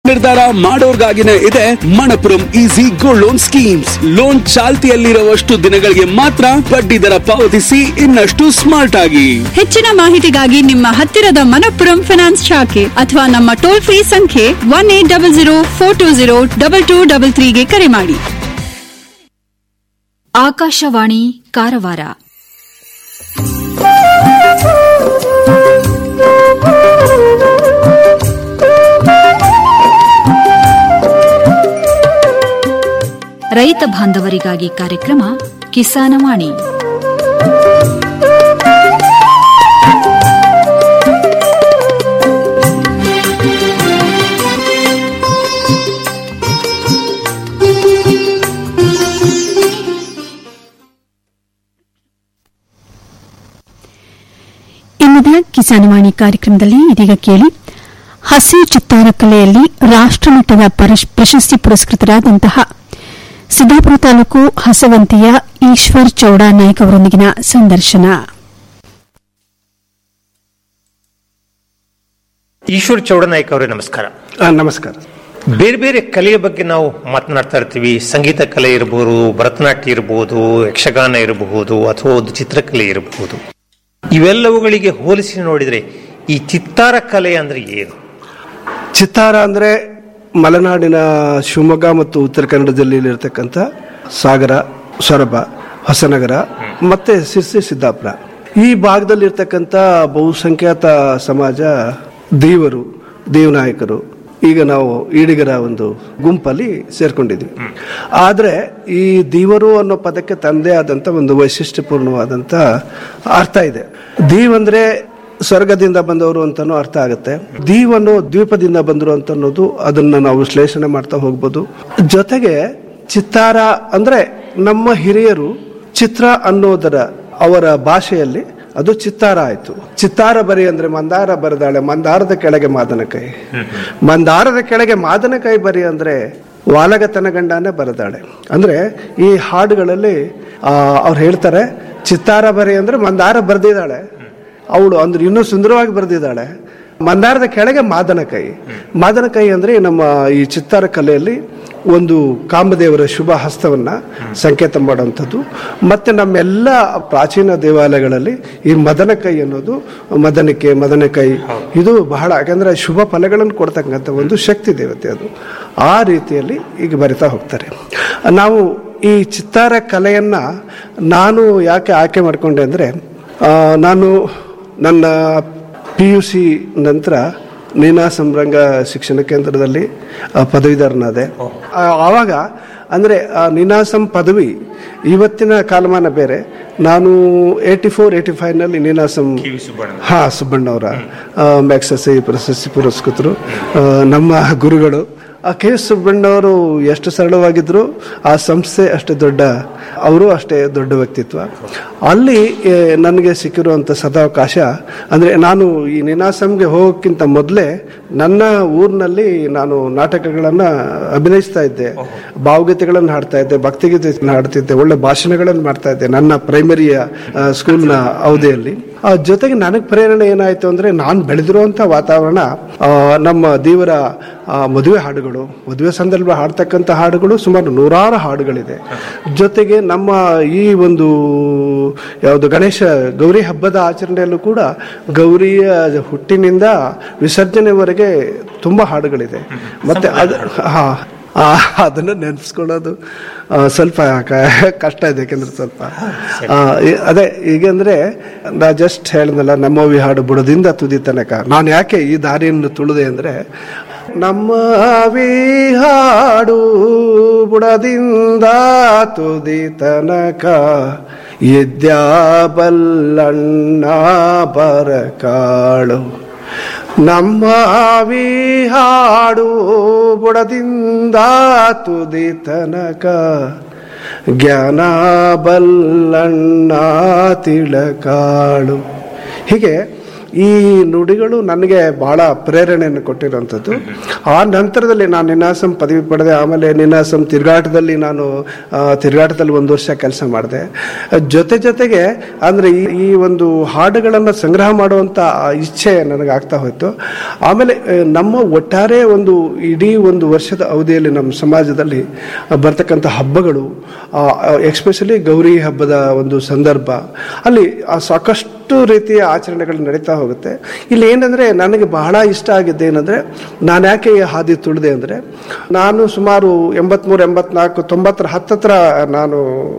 ನಿರ್ಧಾರ ಮಾಡೋರ್ಗಾಗಿನೇ ಇದೆ Manappuram easy gold loan schemes loan ಚಾಲ್ತಿಯಲ್ಲಿರುವಷ್ಟು ದಿನಗಳಿಗೆ ಮಾತ್ರ ಬಡ್ಡಿ ದರ ಪಾವತಿಸಿ ಇನ್ನಷ್ಟು ಸ್ಮಾರ್ಟ್ ಆಗಿ ಹೆಚ್ಚಿನ ಮಾಹಿತಿಗಾಗಿ ನಿಮ್ಮ ಹತ್ತಿರದ ಮನಪ್ಪುರಂ ಫೈನಾನ್ಸ್ ಶಾಖೆ ಅಥವಾ ನಮ್ಮ ಟೋಲ್ ಫ್ರೀ ಸಂಖ್ಯೆ one eight double zero four two zero double two double ತ್ರೀಗೆ ಕರೆ ಮಾಡಿ ಆಕಾಶವಾಣಿ ಕಾರವಾರ ರೈತ ಬಾಂಧವರಿಗಾಗಿ ಕಾರ್ಯಕ್ರಮ ಕಿಸಾನವಾಣಿ ಇಂದಿನ ಕಿಸಾನವಾಣಿ ಕಾರ್ಯಕ್ರಮದಲ್ಲಿ ಇದೀಗ ಕೇಳಿ ಹಸಿ ಚಿತ್ತಾರ ಕಲೆಯಲ್ಲಿ ರಾಷ್ಟಮಟ್ಟದ ಪರಶ್- ಪ್ರಶಸ್ತಿ ಪುರಸ್ಕೃತರಾದಂತಹ ಸಿದ್ದಾಪುರ ತಾಲೂಕು ಹಸವಂತಿಯ ಈಶ್ವರ್ ಚೌಡಾ ನಾಯ್ಕ್ ಅವರೊಂದಿಗಿನ ಸಂದರ್ಶನ ಈಶ್ವರ್ ಚೌಡನಾಯ್ಕ ಅವರೇ ನಮಸ್ಕಾರ ನಮಸ್ಕಾರ ಬೇರೆ ಬೇರೆ ಕಲೆಯ ಬಗ್ಗೆ ನಾವು ಮಾತನಾಡ್ತಾ ಇರ್ತೀವಿ ಸಂಗೀತ ಕಲೆ ಇರಬಹುದು ಭರತನಾಟ್ಯ ಇರಬಹುದು ಯಕ್ಷಗಾನ ಇರಬಹುದು ಅಥವಾ ಒಂದು ಚಿತ್ರಕಲೆ ಇರಬಹುದು ಇವೆಲ್ಲವುಗಳಿಗೆ ಹೋಲಿಸಿ ನೋಡಿದ್ರೆ ಈ ಚಿತ್ತಾರ ಕಲೆ ಅಂದ್ರೆ ಏನು ಚಿತ್ತಾರ ಅಂದರೆ ಮಲೆನಾಡಿನ ಶಿವಮೊಗ್ಗ ಮತ್ತು ಉತ್ತರ ಕನ್ನಡದಲ್ಲಿ ಇರತಕ್ಕಂಥ ಸಾಗರ ಸೊರಬ ಹೊಸನಗರ ಮತ್ತೆ ಸಿರ್ಸಿ ಸಿದ್ದಾಪುರ ಈ ಭಾಗದಲ್ಲಿ ಇರ್ತಕ್ಕಂಥ ಬಹುಸಂಖ್ಯಾತ ಸಮಾಜ ದೇವರು ದೇವನಾಯಕರು ಈಗ ನಾವು ಈಡಿಗರ ಒಂದು ಗುಂಪಲ್ಲಿ ಸೇರ್ಕೊಂಡಿದ್ವಿ ಆದರೆ ಈ ದೇವರು ಅನ್ನೋ ಪದಕ್ಕೆ ತಂದೆ ಆದಂಥ ಒಂದು ವೈಶಿಷ್ಟ್ಯಪೂರ್ಣವಾದಂಥ ಅರ್ಥ ಇದೆ ದೀವ್ ಅಂದ್ರೆ ಸ್ವರ್ಗದಿಂದ ಬಂದವರು ಅಂತಾನು ಅರ್ಥ ಆಗುತ್ತೆ ದೀವ್ ಅನ್ನೋ ದ್ವೀಪದಿಂದ ಬಂದರು ಅಂತ ಅನ್ನೋದು ಅದನ್ನ ನಾವು ವಿಶ್ಲೇಷಣೆ ಮಾಡ್ತಾ ಹೋಗ್ಬೋದು ಜೊತೆಗೆ ಚಿತ್ತಾರ ಅಂದ್ರೆ ನಮ್ಮ ಹಿರಿಯರು ಚಿತ್ರ ಅನ್ನೋದರ ಅವರ ಭಾಷೆಯಲ್ಲಿ ಅದು ಚಿತ್ತಾರ ಆಯ್ತು ಚಿತ್ತಾರ ಬರಿ ಅಂದ್ರೆ ಮಂದಾರ ಬರದಾಳೆ ಮಂದಾರದ ಕೆಳಗೆ ಮಾದನಕೈ ಮಂದಾರದ ಕೆಳಗೆ ಮಾದನಕೈ ಬರಿ ಅಂದ್ರೆ ವಾಲಗತನ ಗಂಡನೇ ಬರದಾಳೆ ಅಂದ್ರೆ ಈ ಹಾಡುಗಳಲ್ಲಿ ಆ, ಅವ್ರು ಹೇಳ್ತಾರೆ ಚಿತ್ತಾರ ಬರಿ ಅಂದ್ರೆ ಮಂದಾರ ಬರೆದಿದ್ದಾಳೆ ಅವಳು ಅಂದ್ರೆ ಇನ್ನೂ ಸುಂದರವಾಗಿ ಬರೆದಿದ್ದಾಳೆ ಮಂದಾರದ ಕೆಳಗೆ ಮಾದನಕೈ ಮಾದನಕೈ ಅಂದ್ರೆ ನಮ್ಮ ಈ ಚಿತ್ತಾರ ಕಲೆಯಲ್ಲಿ ಒಂದು ಕಾಮದೇವರ ಶುಭ ಹಸ್ತವನ್ನ ಸಂಕೇತ ಮಾಡುವಂಥದ್ದು ಮತ್ತೆ ನಮ್ಮೆಲ್ಲ ಪ್ರಾಚೀನ ದೇವಾಲಯಗಳಲ್ಲಿ ಈ ಮದನಕೈ ಅನ್ನೋದು ಮದನಿಕೆ ಮದನಕೈ ಇದು ಬಹಳ ಯಾಕಂದ್ರೆ ಶುಭ ಫಲಗಳನ್ನು ಕೊಡ್ತಕ್ಕಂಥ ಒಂದು ಶಕ್ತಿ ದೇವತೆ ಅದು ಆ ರೀತಿಯಲ್ಲಿ ಈಗ ಬರಿತಾ ಹೋಗ್ತಾರೆ ನಾವು ಈ ಚಿತ್ತಾರ ಕಲೆಯನ್ನ ನಾನು ಯಾಕೆ ಆಯ್ಕೆ ಮಾಡ್ಕೊಂಡೆ ಅಂದ್ರೆ ಆ, ನಾನು ನನ್ನ ಪಿ ಯು ಸಿ ನಂತರ ನೀನಾಸಂ ರಂಗ ಶಿಕ್ಷಣ ಕೇಂದ್ರದಲ್ಲಿ ಆ, ಪದವೀಧರನಾದೆ ಆ, ಆವಾಗ ಅಂದರೆ ನೀನಾಸಂ ಪದವಿ ಇವತ್ತಿನ ಕಾಲಮಾನ ಬೇರೆ ನಾನು ಏಯ್ಟಿ ಫೋರ್ ಏಯ್ಟಿ ಫೈವ್ನಲ್ಲಿ ನೀನಾಸಂ ಹಾ ಸುಬ್ಬಣ್ಣವರ ಮ್ಯಾಕ್ಸಸಿ ಪ್ರಶಸ್ತಿ ಪುರಸ್ಕೃತರು ಆ, ನಮ್ಮ ಗುರುಗಳು ಆ ಕೆ ಎಸ್ ಸುಬ್ಬಣ್ಣವರು ಎಷ್ಟು ಸರಳವಾಗಿದ್ರು ಆ ಸಂಸ್ಥೆ ಅಷ್ಟೇ ದೊಡ್ಡ ಅವರು ಅಷ್ಟೇ ದೊಡ್ಡ ವ್ಯಕ್ತಿತ್ವ ಅಲ್ಲಿ ಏ, ನನಗೆ ಸಿಕ್ಕಿರುವಂಥ ಸದಾವಕಾಶ ಅಂದರೆ ನಾನು ಈ ನಿನಾಸಂಗೆ ಹೋಗೋಕ್ಕಿಂತ ಮೊದಲೇ ನನ್ನ ಊರಿನಲ್ಲಿ ನಾನು ನಾಟಕಗಳನ್ನು ಅಭಿನಯಿಸ್ತಾ ಇದ್ದೆ ಭಾವಗೀತೆಗಳನ್ನು ಹಾಡ್ತಾ ಇದ್ದೆ ಭಕ್ತಿಗೀತೆ ಹಾಡ್ತಿದ್ದೆ ಒಳ್ಳೆ ಭಾಷಣಗಳನ್ನು ಮಾಡ್ತಾ ಇದ್ದೆ ನನ್ನ ಪ್ರೈಮರಿಯ ಆ, ಸ್ಕೂಲ್ನ ಅವಧಿಯಲ್ಲಿ ಆ ಜೊತೆಗೆ ನನಗೆ ಪ್ರೇರಣೆ ಏನಾಯ್ತು ಅಂದ್ರೆ ನಾನು ಬೆಳೆದಿರುವಂತ ವಾತಾವರಣ ಆ, ನಮ್ಮ ದೇವರ ಆ, ಮದುವೆ ಹಾಡುಗಳು ಮದುವೆ ಸಂದರ್ಭ ಹಾಡ್ತಕ್ಕಂಥ ಹಾಡುಗಳು ಸುಮಾರು ನೂರಾರು ಹಾಡುಗಳಿದೆ ಜೊತೆಗೆ ನಮ್ಮ ಈ ಒಂದು ಯಾವುದು ಗಣೇಶ ಗೌರಿ ಹಬ್ಬದ ಆಚರಣೆಯಲ್ಲೂ ಕೂಡ ಗೌರಿಯ ಹುಟ್ಟಿನಿಂದ ವಿಸರ್ಜನೆವರೆಗೆ ತುಂಬಾ ಹಾಡುಗಳಿದೆ ಮತ್ತೆ ಅದು ಹಾ ಆ, ಅದನ್ನು ನೆನೆಸ್ಕೊಳ್ಳೋದು ಆ, ಸ್ವಲ್ಪ ಕ- ಕಷ್ಟ ಇದೆ ಯಾಕೆಂದ್ರೆ ಸ್ವಲ್ಪ ಆ, ಈ- ಅದೇ ಈಗಂದ್ರೆ ನಾ ಜಸ್ಟ್ ಹೇಳಿದ್ನಲ್ಲ ನಮ್ಮವಿ ಹಾಡು ಬುಡದಿಂದ ತುದಿ ತನಕ ನಾನು ಯಾಕೆ ಈ ದಾರಿಯನ್ನು ತುಳಿದೆ ಅಂದ್ರೆ ನಮ್ಮವಿ ಹಾಡು ಬುಡದಿಂದ ತುದಿ ತನಕ ಎದ್ಯಾ ಬಲ್ಲಣ್ಣ ಬರಕಾಳು ನಮ್ಮ ಹಾಡು ಬುಡದಿಂದ ತುದಿ ತನಕ ಜ್ಞಾನ ಬಲ್ಲಣ್ಣ ತಿಳಕಾಳು ಹೀಗೆ ಈ ನುಡಿಗಳು ನನಗೆ ಬಹಳ ಪ್ರೇರಣೆಯನ್ನು ಕೊಟ್ಟಿರುವಂಥದ್ದು ಆ ನಂತರದಲ್ಲಿ ನಾನು ನಿನಾಸಂ ಪದವಿ ಪಡೆದೆ ಆಮೇಲೆ ನಿನಾಸಂ ತಿರುಗಾಟದಲ್ಲಿ ನಾನು ಆ, ತಿರುಗಾಟದಲ್ಲಿ ಒಂದು ವರ್ಷ ಕೆಲಸ ಮಾಡಿದೆ ಜೊತೆ ಜೊತೆಗೆ ಅಂದ್ರೆ ಈ ಈ ಒಂದು ಹಾಡುಗಳನ್ನು ಸಂಗ್ರಹ ಮಾಡುವಂತ ಆ ಇಚ್ಛೆ ನನಗೆ ಆಗ್ತಾ ಹೋಯ್ತು ಆಮೇಲೆ ಆ, ನಮ್ಮ ಒಟ್ಟಾರೆ ಒಂದು ಇಡೀ ಒಂದು ವರ್ಷದ ಅವಧಿಯಲ್ಲಿ ನಮ್ಮ ಸಮಾಜದಲ್ಲಿ ಬರ್ತಕ್ಕಂಥ ಹಬ್ಬಗಳು ಎಕ್ಸ್ಪೆಷಲಿ ಗೌರಿ ಹಬ್ಬದ ಒಂದು ಸಂದರ್ಭ ಅಲ್ಲಿ ಆ ಸಾಕಷ್ಟು ರೀತಿಯ ಆಚರಣೆಗಳು ನಡೀತಾ ಹೋಗುತ್ತೆ ಇಲ್ಲಿ ಏನಂದ್ರೆ ನನಗೆ ಬಹಳ ಇಷ್ಟ ಆಗಿದ್ದೆ ಏನಂದ್ರೆ ನಾನು ಯಾಕೆ ಈ ಹಾದಿ ತುಳಿದೆ ಅಂದ್ರೆ ನಾನು ಸುಮಾರು ಎಂಬತ್ಮೂರು ಎಂಬತ್ನಾಲ್ಕು ತೊಂಬತ್ತರ ಹತ್ತತ್ರ ನಾನು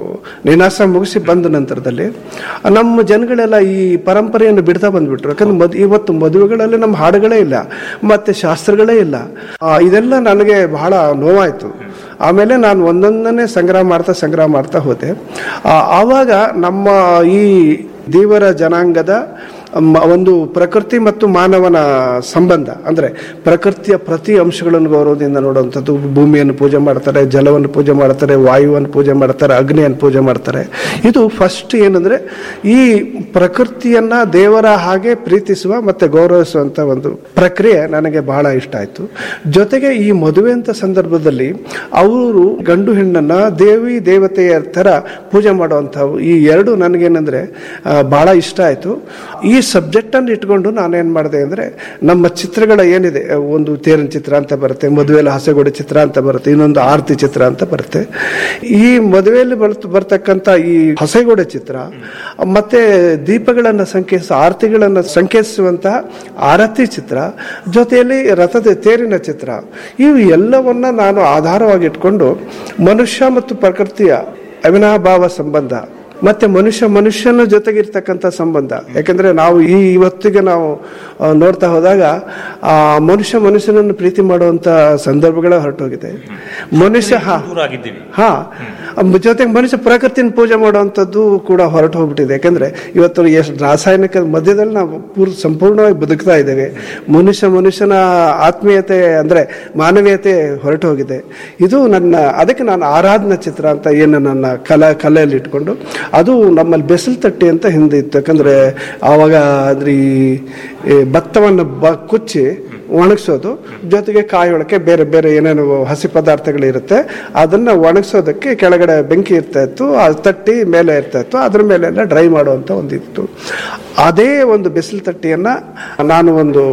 ನಿನಾಸ ಮುಗಿಸಿ ಬಂದ ನಂತರದಲ್ಲಿ ನಮ್ಮ ಜನಗಳೆಲ್ಲ ಈ ಪರಂಪರೆಯನ್ನು ಬಿಡ್ತಾ ಬಂದ್ಬಿಟ್ರು ಯಾಕಂದ್ರೆ ಮದ್ ಇವತ್ತು ಮದುವೆಗಳಲ್ಲಿ ನಮ್ಮ ಹಾಡುಗಳೇ ಇಲ್ಲ ಮತ್ತೆ ಶಾಸ್ತ್ರಗಳೇ ಇಲ್ಲ ಆ, ಇದೆಲ್ಲ ನನಗೆ ಬಹಳ ನೋವಾಯ್ತು ಆಮೇಲೆ ನಾನು ಒಂದೊಂದನ್ನೇ ಸಂಗ್ರಹ ಮಾಡ್ತಾ ಸಂಗ್ರಹ ಮಾಡ್ತಾ ಹೋದೆ ಆ, ಆವಾಗ ನಮ್ಮ ಈ ದೇವರ ಜನಾಂಗದ ಮ- ಒಂದು ಪ್ರಕೃತಿ ಮತ್ತು ಮಾನವನ ಸಂಬಂಧ ಅಂದ್ರೆ ಪ್ರಕೃತಿಯ ಪ್ರತಿ ಅಂಶಗಳನ್ನು ಗೌರವದಿಂದ ನೋಡುವಂಥದ್ದು ಭೂಮಿಯನ್ನು ಪೂಜೆ ಮಾಡ್ತಾರೆ ಜಲವನ್ನು ಪೂಜೆ ಮಾಡ್ತಾರೆ ವಾಯುವನ್ನು ಪೂಜೆ ಮಾಡ್ತಾರೆ ಅಗ್ನಿಯನ್ನು ಪೂಜೆ ಮಾಡ್ತಾರೆ ಇದು ಫಸ್ಟ್ ಏನಂದ್ರೆ ಈ ಪ್ರಕೃತಿಯನ್ನ ದೇವರ ಹಾಗೆ ಪ್ರೀತಿಸುವ ಮತ್ತೆ ಗೌರವಿಸುವಂತ ಒಂದು ಪ್ರಕ್ರಿಯೆ ನನಗೆ ಬಹಳ ಇಷ್ಟ ಆಯ್ತು ಜೊತೆಗೆ ಈ ಮದುವೆ ಅಂತ ಸಂದರ್ಭದಲ್ಲಿ ಅವರು ಗಂಡು ಹೆಣ್ಣನ್ನ ದೇವಿ ದೇವತೆಯ ತರ ಪೂಜೆ ಮಾಡುವಂಥವು ಈ ಎರಡು ನನಗೇನಂದ್ರೆ ಆ, ಬಹಳ ಇಷ್ಟ ಆಯ್ತು ಈ ಸಬ್ಜೆಕ್ಟ್ ಅನ್ನು ಇಟ್ಕೊಂಡು ನಾನೇನ್ ಮಾಡಿದೆ ಅಂದ್ರೆ ನಮ್ಮ ಚಿತ್ರಗಳ ಏನಿದೆ ಒಂದು ತೇರಿನ ಚಿತ್ರ ಅಂತ ಬರುತ್ತೆ ಮದುವೆಯಲ್ಲಿ ಹಸೆಗೋಡೆ ಚಿತ್ರ ಅಂತ ಬರುತ್ತೆ ಇನ್ನೊಂದು ಆರತಿ ಚಿತ್ರ ಅಂತ ಬರುತ್ತೆ ಈ ಮದುವೆಯಲ್ಲಿ ಬರ್ತ ಬರ್ತಕ್ಕಂಥ ಈ ಹಸೆಗೋಡೆ ಚಿತ್ರ ಮತ್ತೆ ದೀಪಗಳನ್ನ ಸಂಕೇತಿಸ ಆರತಿಗಳನ್ನ ಸಂಕೇತಿಸುವಂತಹ ಆರತಿ ಚಿತ್ರ ಜೊತೆಯಲ್ಲಿ ರಥದ ತೇರಿನ ಚಿತ್ರ ಇವು ಎಲ್ಲವನ್ನ ನಾನು ಆಧಾರವಾಗಿ ಇಟ್ಕೊಂಡು ಮನುಷ್ಯ ಮತ್ತು ಪ್ರಕೃತಿಯ ಅವಿನಾಭಾವ ಸಂಬಂಧ ಮತ್ತೆ ಮನುಷ್ಯ ಮನುಷ್ಯನ ಜೊತೆಗಿರ್ತಕ್ಕಂಥ ಸಂಬಂಧ ಯಾಕಂದ್ರೆ ನಾವು ಈ ಇವತ್ತಿಗೆ ನಾವು ಆ, ನೋಡ್ತಾ ಹೋದಾಗ ಆ ಮನುಷ್ಯ ಮನುಷ್ಯನನ್ನು ಪ್ರೀತಿ ಮಾಡುವಂತ ಸಂದರ್ಭಗಳ ಹೊರಟೋಗಿದೆ ಮನುಷ್ಯ ಹಾ ಹಾ ಅಮ್ ಜೊತೆಗೆ ಮನುಷ್ಯ ಪ್ರಕೃತಿನ ಪೂಜೆ ಮಾಡುವಂಥದ್ದು ಕೂಡ ಹೊರಟು ಹೋಗ್ಬಿಟ್ಟಿದೆ ಯಾಕಂದ್ರೆ ಇವತ್ತು ಎಷ್ಟು ರಾಸಾಯನಿಕ ಮಧ್ಯದಲ್ಲಿ ನಾವು ಪೂರ್ ಸಂಪೂರ್ಣವಾಗಿ ಬದುಕ್ತಾ ಇದ್ದೇವೆ ಮನುಷ್ಯ ಮನುಷ್ಯನ ಆತ್ಮೀಯತೆ ಅಂದ್ರೆ ಮಾನವೀಯತೆ ಹೊರಟು ಹೋಗಿದೆ ಇದು ನನ್ನ ಅದಕ್ಕೆ ನಾನು ಆರಾಧನಾ ಚಿತ್ರ ಅಂತ ಏನು ನನ್ನ ಕಲಾ ಕಲೆಯಲ್ಲಿ ಇಟ್ಕೊಂಡು ಅದು ನಮ್ಮಲ್ಲಿ ಬೆಸಲ್ ತಟ್ಟಿ ಅಂತ ಹಿಂದೆ ಇತ್ತು ಯಾಕಂದ್ರೆ ಆವಾಗ ಅಂದ್ರೆ ಈ ಈ ಭತ್ತವನ್ನು ಬ ಕುಚ್ಚಿ ಒಣಗಿಸೋದು ಜೊತೆಗೆ ಕಾಯಿ ಒಳಕ್ಕೆ ಬೇರೆ ಬೇರೆ ಏನೇನು ಹಸಿ ಪದಾರ್ಥಗಳಿರುತ್ತೆ ಅದನ್ನ ಒಣಗಿಸೋದಕ್ಕೆ ಕೆಳಗಡೆ ಬೆಂಕಿ ಇರ್ತಾ ಇತ್ತು ಅದು ತಟ್ಟಿ ಮೇಲೆ ಇರ್ತಾ ಇತ್ತು ಅದ್ರ ಮೇಲೆ ಎಲ್ಲ ಡ್ರೈ ಮಾಡುವಂತ ಒಂದು ಇತ್ತು ಅದೇ ಒಂದು ಬಿಸಿಲು ತಟ್ಟಿಯನ್ನ ನಾನು ಒಂದು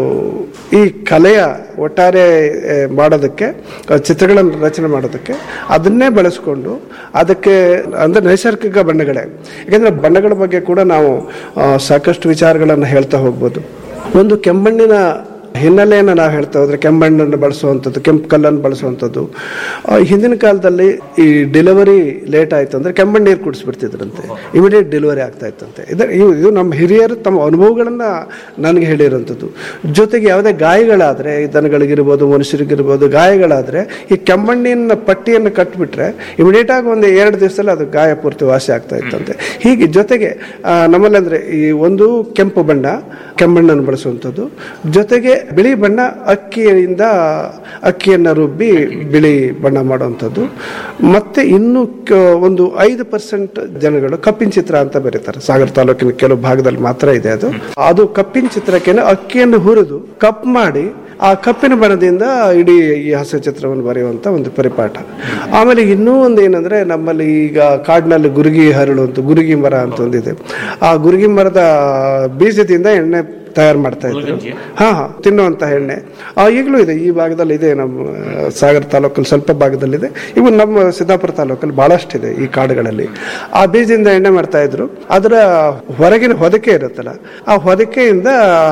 ಈ ಕಲೆಯ ಒಟ್ಟಾರೆ ಆ, ಮಾಡೋದಕ್ಕೆ ಆ, ಚಿತ್ರಗಳನ್ನು ರಚನೆ ಮಾಡೋದಕ್ಕೆ ಅದನ್ನೇ ಬಳಸ್ಕೊಂಡು ಅದಕ್ಕೆ ಅಂದ್ರೆ ನೈಸರ್ಗಿಕ ಬಣ್ಣಗಳೇ ಯಾಕಂದ್ರೆ ಬಣ್ಣಗಳ ಬಗ್ಗೆ ಕೂಡ ನಾವು ಆ, ಸಾಕಷ್ಟು ವಿಚಾರಗಳನ್ನು ಹೇಳ್ತಾ ಹೋಗ್ಬೋದು ಒಂದು ಕೆಮ್ಮಣ್ಣಿನ ಹಿನ್ನೆಲೆಯನ್ನು ನಾವು ಹೇಳ್ತಾ ಹೋದ್ರೆ ಕೆಮ್ಮಣ್ಣನ್ನು ಬಳಸುವಂಥದ್ದು ಕೆಂಪು ಕಲ್ಲನ್ನು ಬಳಸುವಂಥದ್ದು ಆ, ಹಿಂದಿನ ಕಾಲದಲ್ಲಿ ಈ ಡೆಲಿವರಿ ಲೇಟ್ ಆಯ್ತು ಅಂದ್ರೆ ಕೆಮ್ಮಣ್ಣು ನೀರು ಕುಡಿಸ್ಬಿಡ್ತಿದ್ರಂತೆ ಇಮಿಡಿಯೇಟ್ ಡೆಲಿವರಿ ಆಗ್ತಾ ಇತ್ತಂತೆ ಇದು ಇವು- ಇದು ನಮ್ಮ ಹಿರಿಯರು ತಮ್ಮ ಅನುಭವಗಳನ್ನ ನನಗೆ ಹೇಳಿರುವಂಥದ್ದು ಜೊತೆಗೆ ಯಾವುದೇ ಗಾಯಗಳಾದ್ರೆ ಈ ದನಗಳಿಗಿರ್ಬೋದು ಮನುಷ್ಯರಿಗಿರ್ಬೋದು ಗಾಯಗಳಾದ್ರೆ ಈ ಕೆಮ್ಮಣ್ಣಿನ ಪಟ್ಟಿಯನ್ನು ಕಟ್ಬಿಟ್ರೆ ಇಮಿಡಿಯೇಟ್ ಆಗಿ ಒಂದು ಎರಡು ದಿವಸದಲ್ಲಿ ಅದು ಗಾಯ ಪೂರ್ತಿ ವಾಸಿ ಆಗ್ತಾ ಇತ್ತಂತೆ ಹೀಗೆ ಜೊತೆಗೆ ಆ, ನಮ್ಮಲ್ಲಿ ಅಂದ್ರೆ ಈ ಒಂದು ಕೆಂಪು ಬಣ್ಣ ಕೆಮ್ಮಣ್ಣನ್ನು ಬಳಸುವಂಥದ್ದು ಜೊತೆಗೆ ಬಿಳಿ ಬಣ್ಣ ಅಕ್ಕಿಯಿಂದ ಅಕ್ಕಿಯನ್ನು ರುಬ್ಬಿ ಬಿಳಿ ಬಣ್ಣ ಮಾಡುವಂಥದ್ದು ಮತ್ತೆ ಇನ್ನು ಕ- ಒಂದು ಐದು ಪರ್ಸೆಂಟ್ ಜನಗಳು ಕಪ್ಪಿನ ಚಿತ್ರ ಅಂತ ಬರೀತಾರೆ ಸಾಗರ ತಾಲೂಕಿನ ಕೆಲವು ಭಾಗದಲ್ಲಿ ಮಾತ್ರ ಇದೆ ಅದು ಅದು ಕಪ್ಪಿನ ಚಿತ್ರಕ್ಕೆ ಅಕ್ಕಿಯನ್ನು ಹುರಿದು ಕಪ್ ಮಾಡಿ ಆ ಕಪ್ಪಿನ ಬಣ್ಣದಿಂದ ಇಡೀ ಈ ಹಸ ಚಿತ್ರವನ್ನು ಬರೆಯುವಂತ ಒಂದು ಪರಿಪಾಠ ಆಮೇಲೆ ಇನ್ನೂ ಒಂದು ಏನಂದ್ರೆ ನಮ್ಮಲ್ಲಿ ಈಗ ಕಾಡಿನಲ್ಲಿ ಗುರುಗಿ ಹರಳುವಂತ ಗುರುಗಿ ಮರ ಅಂತ ಒಂದಿದೆ ಆ ಗುರುಗಿ ಮರದ ಬೀಜದಿಂದ ಎಣ್ಣೆ ತಯಾರು ಮಾಡ್ತಾ ಇದ್ರು ಹಾ ಹಾ ತಿನ್ನುವಂತ ಎಣ್ಣೆ ಆ, ಈಗಲೂ ಇದೆ ಈ ಭಾಗದಲ್ಲಿ ಇದೆ ನಮ್ಮ ಆ, ಸಾಗರ ತಾಲೂಕಲ್ಲಿ ಸ್ವಲ್ಪ ಭಾಗದಲ್ಲಿದೆ ಇವು ನಮ್ಮ ಸಿದ್ದಾಪುರ ತಾಲೂಕಲ್ಲಿ ಬಹಳಷ್ಟಿದೆ ಈ ಕಾಡುಗಳಲ್ಲಿ ಆ ಬೀಜದಿಂದ ಎಣ್ಣೆ ಮಾಡ್ತಾ ಇದ್ರು ಅದರ ಹೊರಗಿನ ಹೊದಕೆ ಇರುತ್ತಲ್ಲ ಆ ಹೊದಕೆಯಿಂದ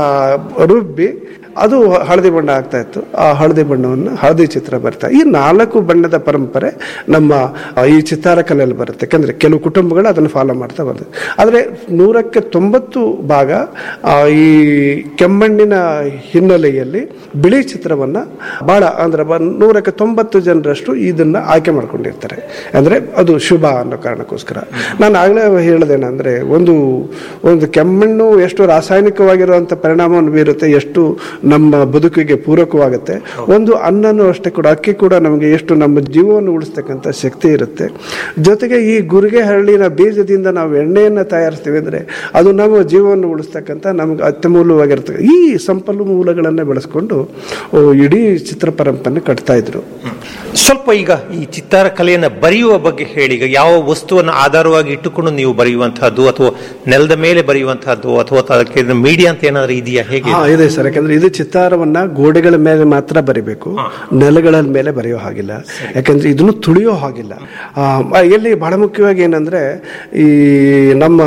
ರುಬ್ಬಿ ಅದು ಹಳದಿ ಬಣ್ಣ ಆಗ್ತಾ ಇತ್ತು ಆ ಹಳದಿ ಬಣ್ಣವನ್ನು ಹಳದಿ ಚಿತ್ರ ಬರ್ತಾ ಈ ನಾಲ್ಕು ಬಣ್ಣದ ಪರಂಪರೆ ನಮ್ಮ ಆ, ಈ ಚಿತ್ತಾರ ಕಲೆಯಲ್ಲಿ ಬರುತ್ತೆ ಯಾಕಂದ್ರೆ ಕೆಲವು ಕುಟುಂಬಗಳು ಅದನ್ನು ಫಾಲೋ ಮಾಡ್ತಾ ಬಂದಿದೆ ಆದರೆ ನೂರಕ್ಕೆ ತೊಂಬತ್ತು ಭಾಗ ಆ, ಈ ಕೆಮ್ಮಣ್ಣಿನ ಹಿನ್ನೆಲೆಯಲ್ಲಿ ಬಿಳಿ ಚಿತ್ರವನ್ನ ಬಹಳ ಅಂದ್ರೆ ಬ- ನೂರಕ್ಕೆ ತೊಂಬತ್ತು ಜನರಷ್ಟು ಇದನ್ನ ಆಯ್ಕೆ ಮಾಡ್ಕೊಂಡಿರ್ತಾರೆ ಅಂದ್ರೆ ಅದು ಶುಭ ಅನ್ನೋ ಕಾರಣಕ್ಕೋಸ್ಕರ ನಾನು ಆಗ್ಲೇ ಹೇಳದೇನಂದ್ರೆ ಒಂದು ಒಂದು ಕೆಮ್ಮಣ್ಣು ಎಷ್ಟು ರಾಸಾಯನಿಕವಾಗಿರುವಂತ ಪರಿಣಾಮವನ್ನು ಬೀರುತ್ತೆ ಎಷ್ಟು ನಮ್ಮ ಬದುಕಿಗೆ ಪೂರಕವಾಗುತ್ತೆ ಒಂದು ಅನ್ನನೂ ಅಷ್ಟೇ ಕೂಡ ಅಕ್ಕಿ ಕೂಡ ನಮಗೆ ಎಷ್ಟು ನಮ್ಮ ಜೀವವನ್ನು ಉಳಿಸ್ತಕ್ಕಂಥ ಶಕ್ತಿ ಇರುತ್ತೆ ಜೊತೆಗೆ ಈ ಗುರಿಗೆ ಹರಳಿನ ಬೀಜದಿಂದ ನಾವು ಎಣ್ಣೆಯನ್ನು ತಯಾರಿಸ್ತೀವಿ ಅಂದರೆ ಅದು ನಮ್ಮ ಜೀವವನ್ನು ಉಳಿಸ್ತಕ್ಕಂಥ ನಮಗೆ ಅತ್ಯಮೂಲ್ಯವಾಗಿರ್ತಕ್ಕ ಈ ಸಂಪನ್ಮೂಲಗಳನ್ನೇ ಬೆಳೆಸ್ಕೊಂಡು ಓ, ಇಡೀ ಚಿತ್ರ ಪರಂಪರೆ ಕಟ್ತಾ ಇದ್ರು ಸ್ವಲ್ಪ ಈಗ ಈ ಚಿತ್ತಾರ ಕಲೆಯನ್ನು ಬರೆಯುವ ಬಗ್ಗೆ ಹೇಳಿ ಈಗ ಯಾವ ವಸ್ತುವನ್ನು ಆಧಾರವಾಗಿ ಇಟ್ಟುಕೊಂಡು ನೀವು ಬರೆಯುವಂತಹದ್ದು ಅಥವಾ ನೆಲದ ಮೇಲೆ ಬರೆಯುವಂತಹದ್ದು ಅಥವಾ ಅದಕ್ಕೆ ಮೀಡಿಯಾ ಅಂತ ಏನಾದ್ರು ಇದೆಯಾ ಹೇಗೆ ಹಾ ಇದೆ ಸರ್ ಯಾಕಂದ್ರೆ ಇದು ಚಿತ್ತಾರವನ್ನ ಗೋಡೆಗಳ ಮೇಲೆ ಮಾತ್ರ ಬರಿಬೇಕು ನೆಲಗಳ ಮೇಲೆ ಬರೆಯೋ ಹಾಗಿಲ್ಲ ಯಾಕಂದ್ರೆ ಇದನ್ನು ತುಳಿಯೋ ಹಾಗಿಲ್ಲ ಆ, ಎಲ್ಲಿ ಬಹಳ ಮುಖ್ಯವಾಗಿ ಏನಂದ್ರೆ ಈ ನಮ್ಮ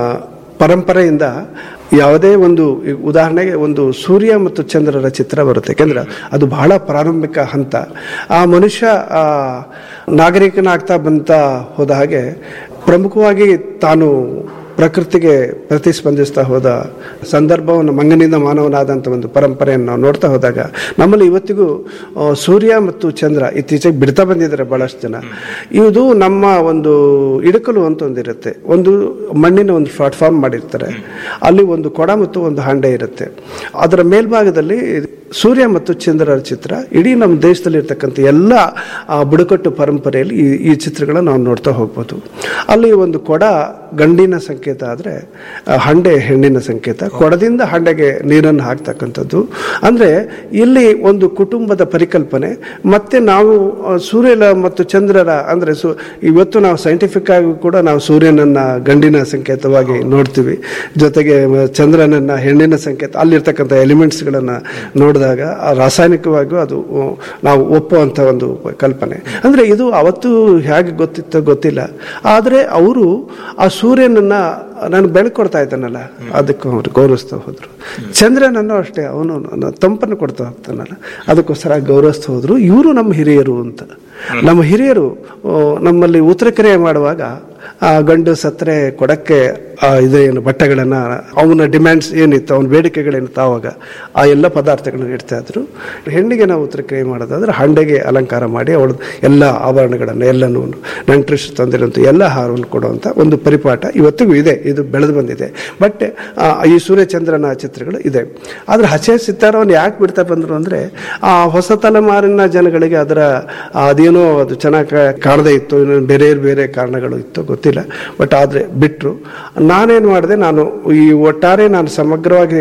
ಪರಂಪರೆಯಿಂದ ಯಾವುದೇ ಒಂದು ಈ ಉದಾಹರಣೆಗೆ ಒಂದು ಸೂರ್ಯ ಮತ್ತು ಚಂದ್ರರ ಚಿತ್ರ ಬರುತ್ತೆ ಯಾಕೆಂದ್ರೆ ಅದು ಬಹಳ ಪ್ರಾರಂಭಿಕ ಹಂತ ಆ ಮನುಷ್ಯ ಆ, ನಾಗರಿಕನಾಗ್ತಾ ಬಂತ ಹೋದ ಹಾಗೆ ಪ್ರಮುಖವಾಗಿ ತಾನು ಪ್ರಕೃತಿಗೆ ಪ್ರತಿಸ್ಪಂದಿಸ್ತಾ ಹೋದ ಸಂದರ್ಭವನ್ನು ಮಂಗನಿಂದ ಮಾನವನಾದಂಥ ಒಂದು ಪರಂಪರೆಯನ್ನು ನಾವು ನೋಡ್ತಾ ಹೋದಾಗ ನಮ್ಮಲ್ಲಿ ಇವತ್ತಿಗೂ ಆ, ಸೂರ್ಯ ಮತ್ತು ಚಂದ್ರ ಇತ್ತೀಚೆಗೆ ಬಿಡ್ತಾ ಬಂದಿದ್ದಾರೆ ಬಹಳಷ್ಟು ಜನ ಇದು ನಮ್ಮ ಒಂದು ಇಡಕಲು ಅಂತ ಒಂದಿರುತ್ತೆ ಒಂದು ಮಣ್ಣಿನ ಒಂದು ಪ್ಲಾಟ್ಫಾರ್ಮ್ ಮಾಡಿರ್ತಾರೆ ಅಲ್ಲಿ ಒಂದು ಕೊಡ ಮತ್ತು ಒಂದು ಹಾಂಡೆ ಇರುತ್ತೆ ಅದರ ಮೇಲ್ಭಾಗದಲ್ಲಿ ಸೂರ್ಯ ಮತ್ತು ಚಂದ್ರರ ಚಿತ್ರ ಇಡೀ ನಮ್ಮ ದೇಶದಲ್ಲಿ ಇರ್ತಕ್ಕಂಥ ಎಲ್ಲ ಆ, ಬುಡಕಟ್ಟು ಪರಂಪರೆಯಲ್ಲಿ ಈ ಈ ಚಿತ್ರಗಳನ್ನ ನಾವು ನೋಡ್ತಾ ಹೋಗ್ಬೋದು ಅಲ್ಲಿ ಒಂದು ಕೊಡ ಗಂಡಿನ ಸಂಕೇತ ಆದರೆ ಹಂಡೆ ಹೆಣ್ಣಿನ ಸಂಕೇತ ಕೊಡದಿಂದ ಹಂಡೆಗೆ ನೀರನ್ನು ಹಾಕ್ತಕ್ಕಂಥದ್ದು ಅಂದರೆ ಇಲ್ಲಿ ಒಂದು ಕುಟುಂಬದ ಪರಿಕಲ್ಪನೆ ಮತ್ತೆ ನಾವು ಆ, ಸೂರ್ಯನ ಮತ್ತು ಚಂದ್ರರ ಅಂದರೆ ಸು ಇವತ್ತು ನಾವು ಸೈಂಟಿಫಿಕ್ ಆಗಿ ಕೂಡ ನಾವು ಸೂರ್ಯನನ್ನ ಗಂಡಿನ ಸಂಕೇತವಾಗಿ ನೋಡ್ತೀವಿ ಜೊತೆಗೆ ಮ- ಚಂದ್ರನನ್ನ ಹೆಣ್ಣಿನ ಸಂಕೇತ ಅಲ್ಲಿರ್ತಕ್ಕಂಥ ಎಲಿಮೆಂಟ್ಸ್ಗಳನ್ನು ನೋಡಿದಾಗ ಆ ರಾಸಾಯನಿಕವಾಗಿಯೂ ಅದು ಆ, ನಾವು ಒಪ್ಪುವಂಥ ಒಂದು ಕಲ್ಪನೆ ಅಂದರೆ ಇದು ಅವತ್ತು ಹೇಗೆ ಗೊತ್ತಿತ್ತೋ ಗೊತ್ತಿಲ್ಲ ಆದರೆ ಅವರು ಆ ಸೂರ್ಯನನ್ನ ನಾನು ಬೆಳಕು ಕೊಡ್ತಾ ಇದ್ದಾನಲ್ಲ ಅದಕ್ಕೆ ಅವರು ಗೌರವಿಸ್ತಾ ಹೋದ್ರು ಚಂದ್ರನನ್ನು ಅಷ್ಟೇ ಅವನು ನನ್ನ ತಂಪನ್ನು ಕೊಡ್ತಾ ಹೋಗ್ತಾನಲ್ಲ ಅದಕ್ಕೋಸ್ಕರ ಗೌರವಿಸ್ತಾ ಹೋದ್ರು ಇವರು ನಮ್ಮ ಹಿರಿಯರು ಅಂತ ನಮ್ಮ ಹಿರಿಯರು ಆ, ನಮ್ಮಲ್ಲಿ ಉತ್ತರಕ್ರಿಯೆ ಮಾಡುವಾಗ ಆ ಗಂಡು ಸತ್ತರೆ ಕೊಡಕ್ಕೆ ಆ ಇದೇನು ಬಟ್ಟೆಗಳನ್ನ ಅವನ ಡಿಮ್ಯಾಂಡ್ಸ್ ಏನಿತ್ತು ಅವನ ಬೇಡಿಕೆಗಳೇನಿತ್ತು ಆವಾಗ ಆ ಎಲ್ಲ ಪದಾರ್ಥಗಳನ್ನ ಇಡ್ತಾ ಇದ್ರು ಹೆಣ್ಣಿಗೆ ನಾವು ಉತ್ತರಕ್ರಿಯೆ ಮಾಡೋದಾದ್ರೆ ಹಂಡೆಗೆ ಅಲಂಕಾರ ಮಾಡಿ ಅವಳ ಎಲ್ಲ ಆಭರಣಗಳನ್ನು ಎಲ್ಲನೂ ನೆಂಟ್ರಿಸ್ ತಂದಿರುವಂಥ ಎಲ್ಲ ಹಾರವನ್ನು ಕೊಡುವಂಥ ಒಂದು ಪರಿಪಾಠ ಇವತ್ತಿಗೂ ಇದೆ ಇದು ಬೆಳೆದು ಬಂದಿದೆ ಬಟ್ ಆ, ಈ ಸೂರ್ಯಚಂದ್ರನ ಚಿತ್ರಗಳು ಇದೆ ಆದ್ರೆ ಹಸೆ ಸಿತ್ತಾರವನ್ನು ಯಾಕೆ ಬಿಡ್ತಾ ಬಂದ್ರು ಅಂದ್ರೆ ಆ ಹೊಸ ತಲೆಮಾರಿನ ಜನಗಳಿಗೆ ಅದರ ಆ, ಅದೇನೋ ಅದು ಚೆನ್ನಾಗಿ ಕಾಣದೇ ಇತ್ತು ಇನ್ನು ಬೇರೆ ಬೇರೆ ಕಾರಣಗಳು ಇತ್ತು ಗೊತ್ತಿಲ್ಲ ಬಟ್ ಆದರೆ ಬಿಟ್ಟರು ನಾನೇನು ಮಾಡಿದೆ ನಾನು ಈ ಒಟ್ಟಾರೆ ನಾನು ಸಮಗ್ರವಾಗಿ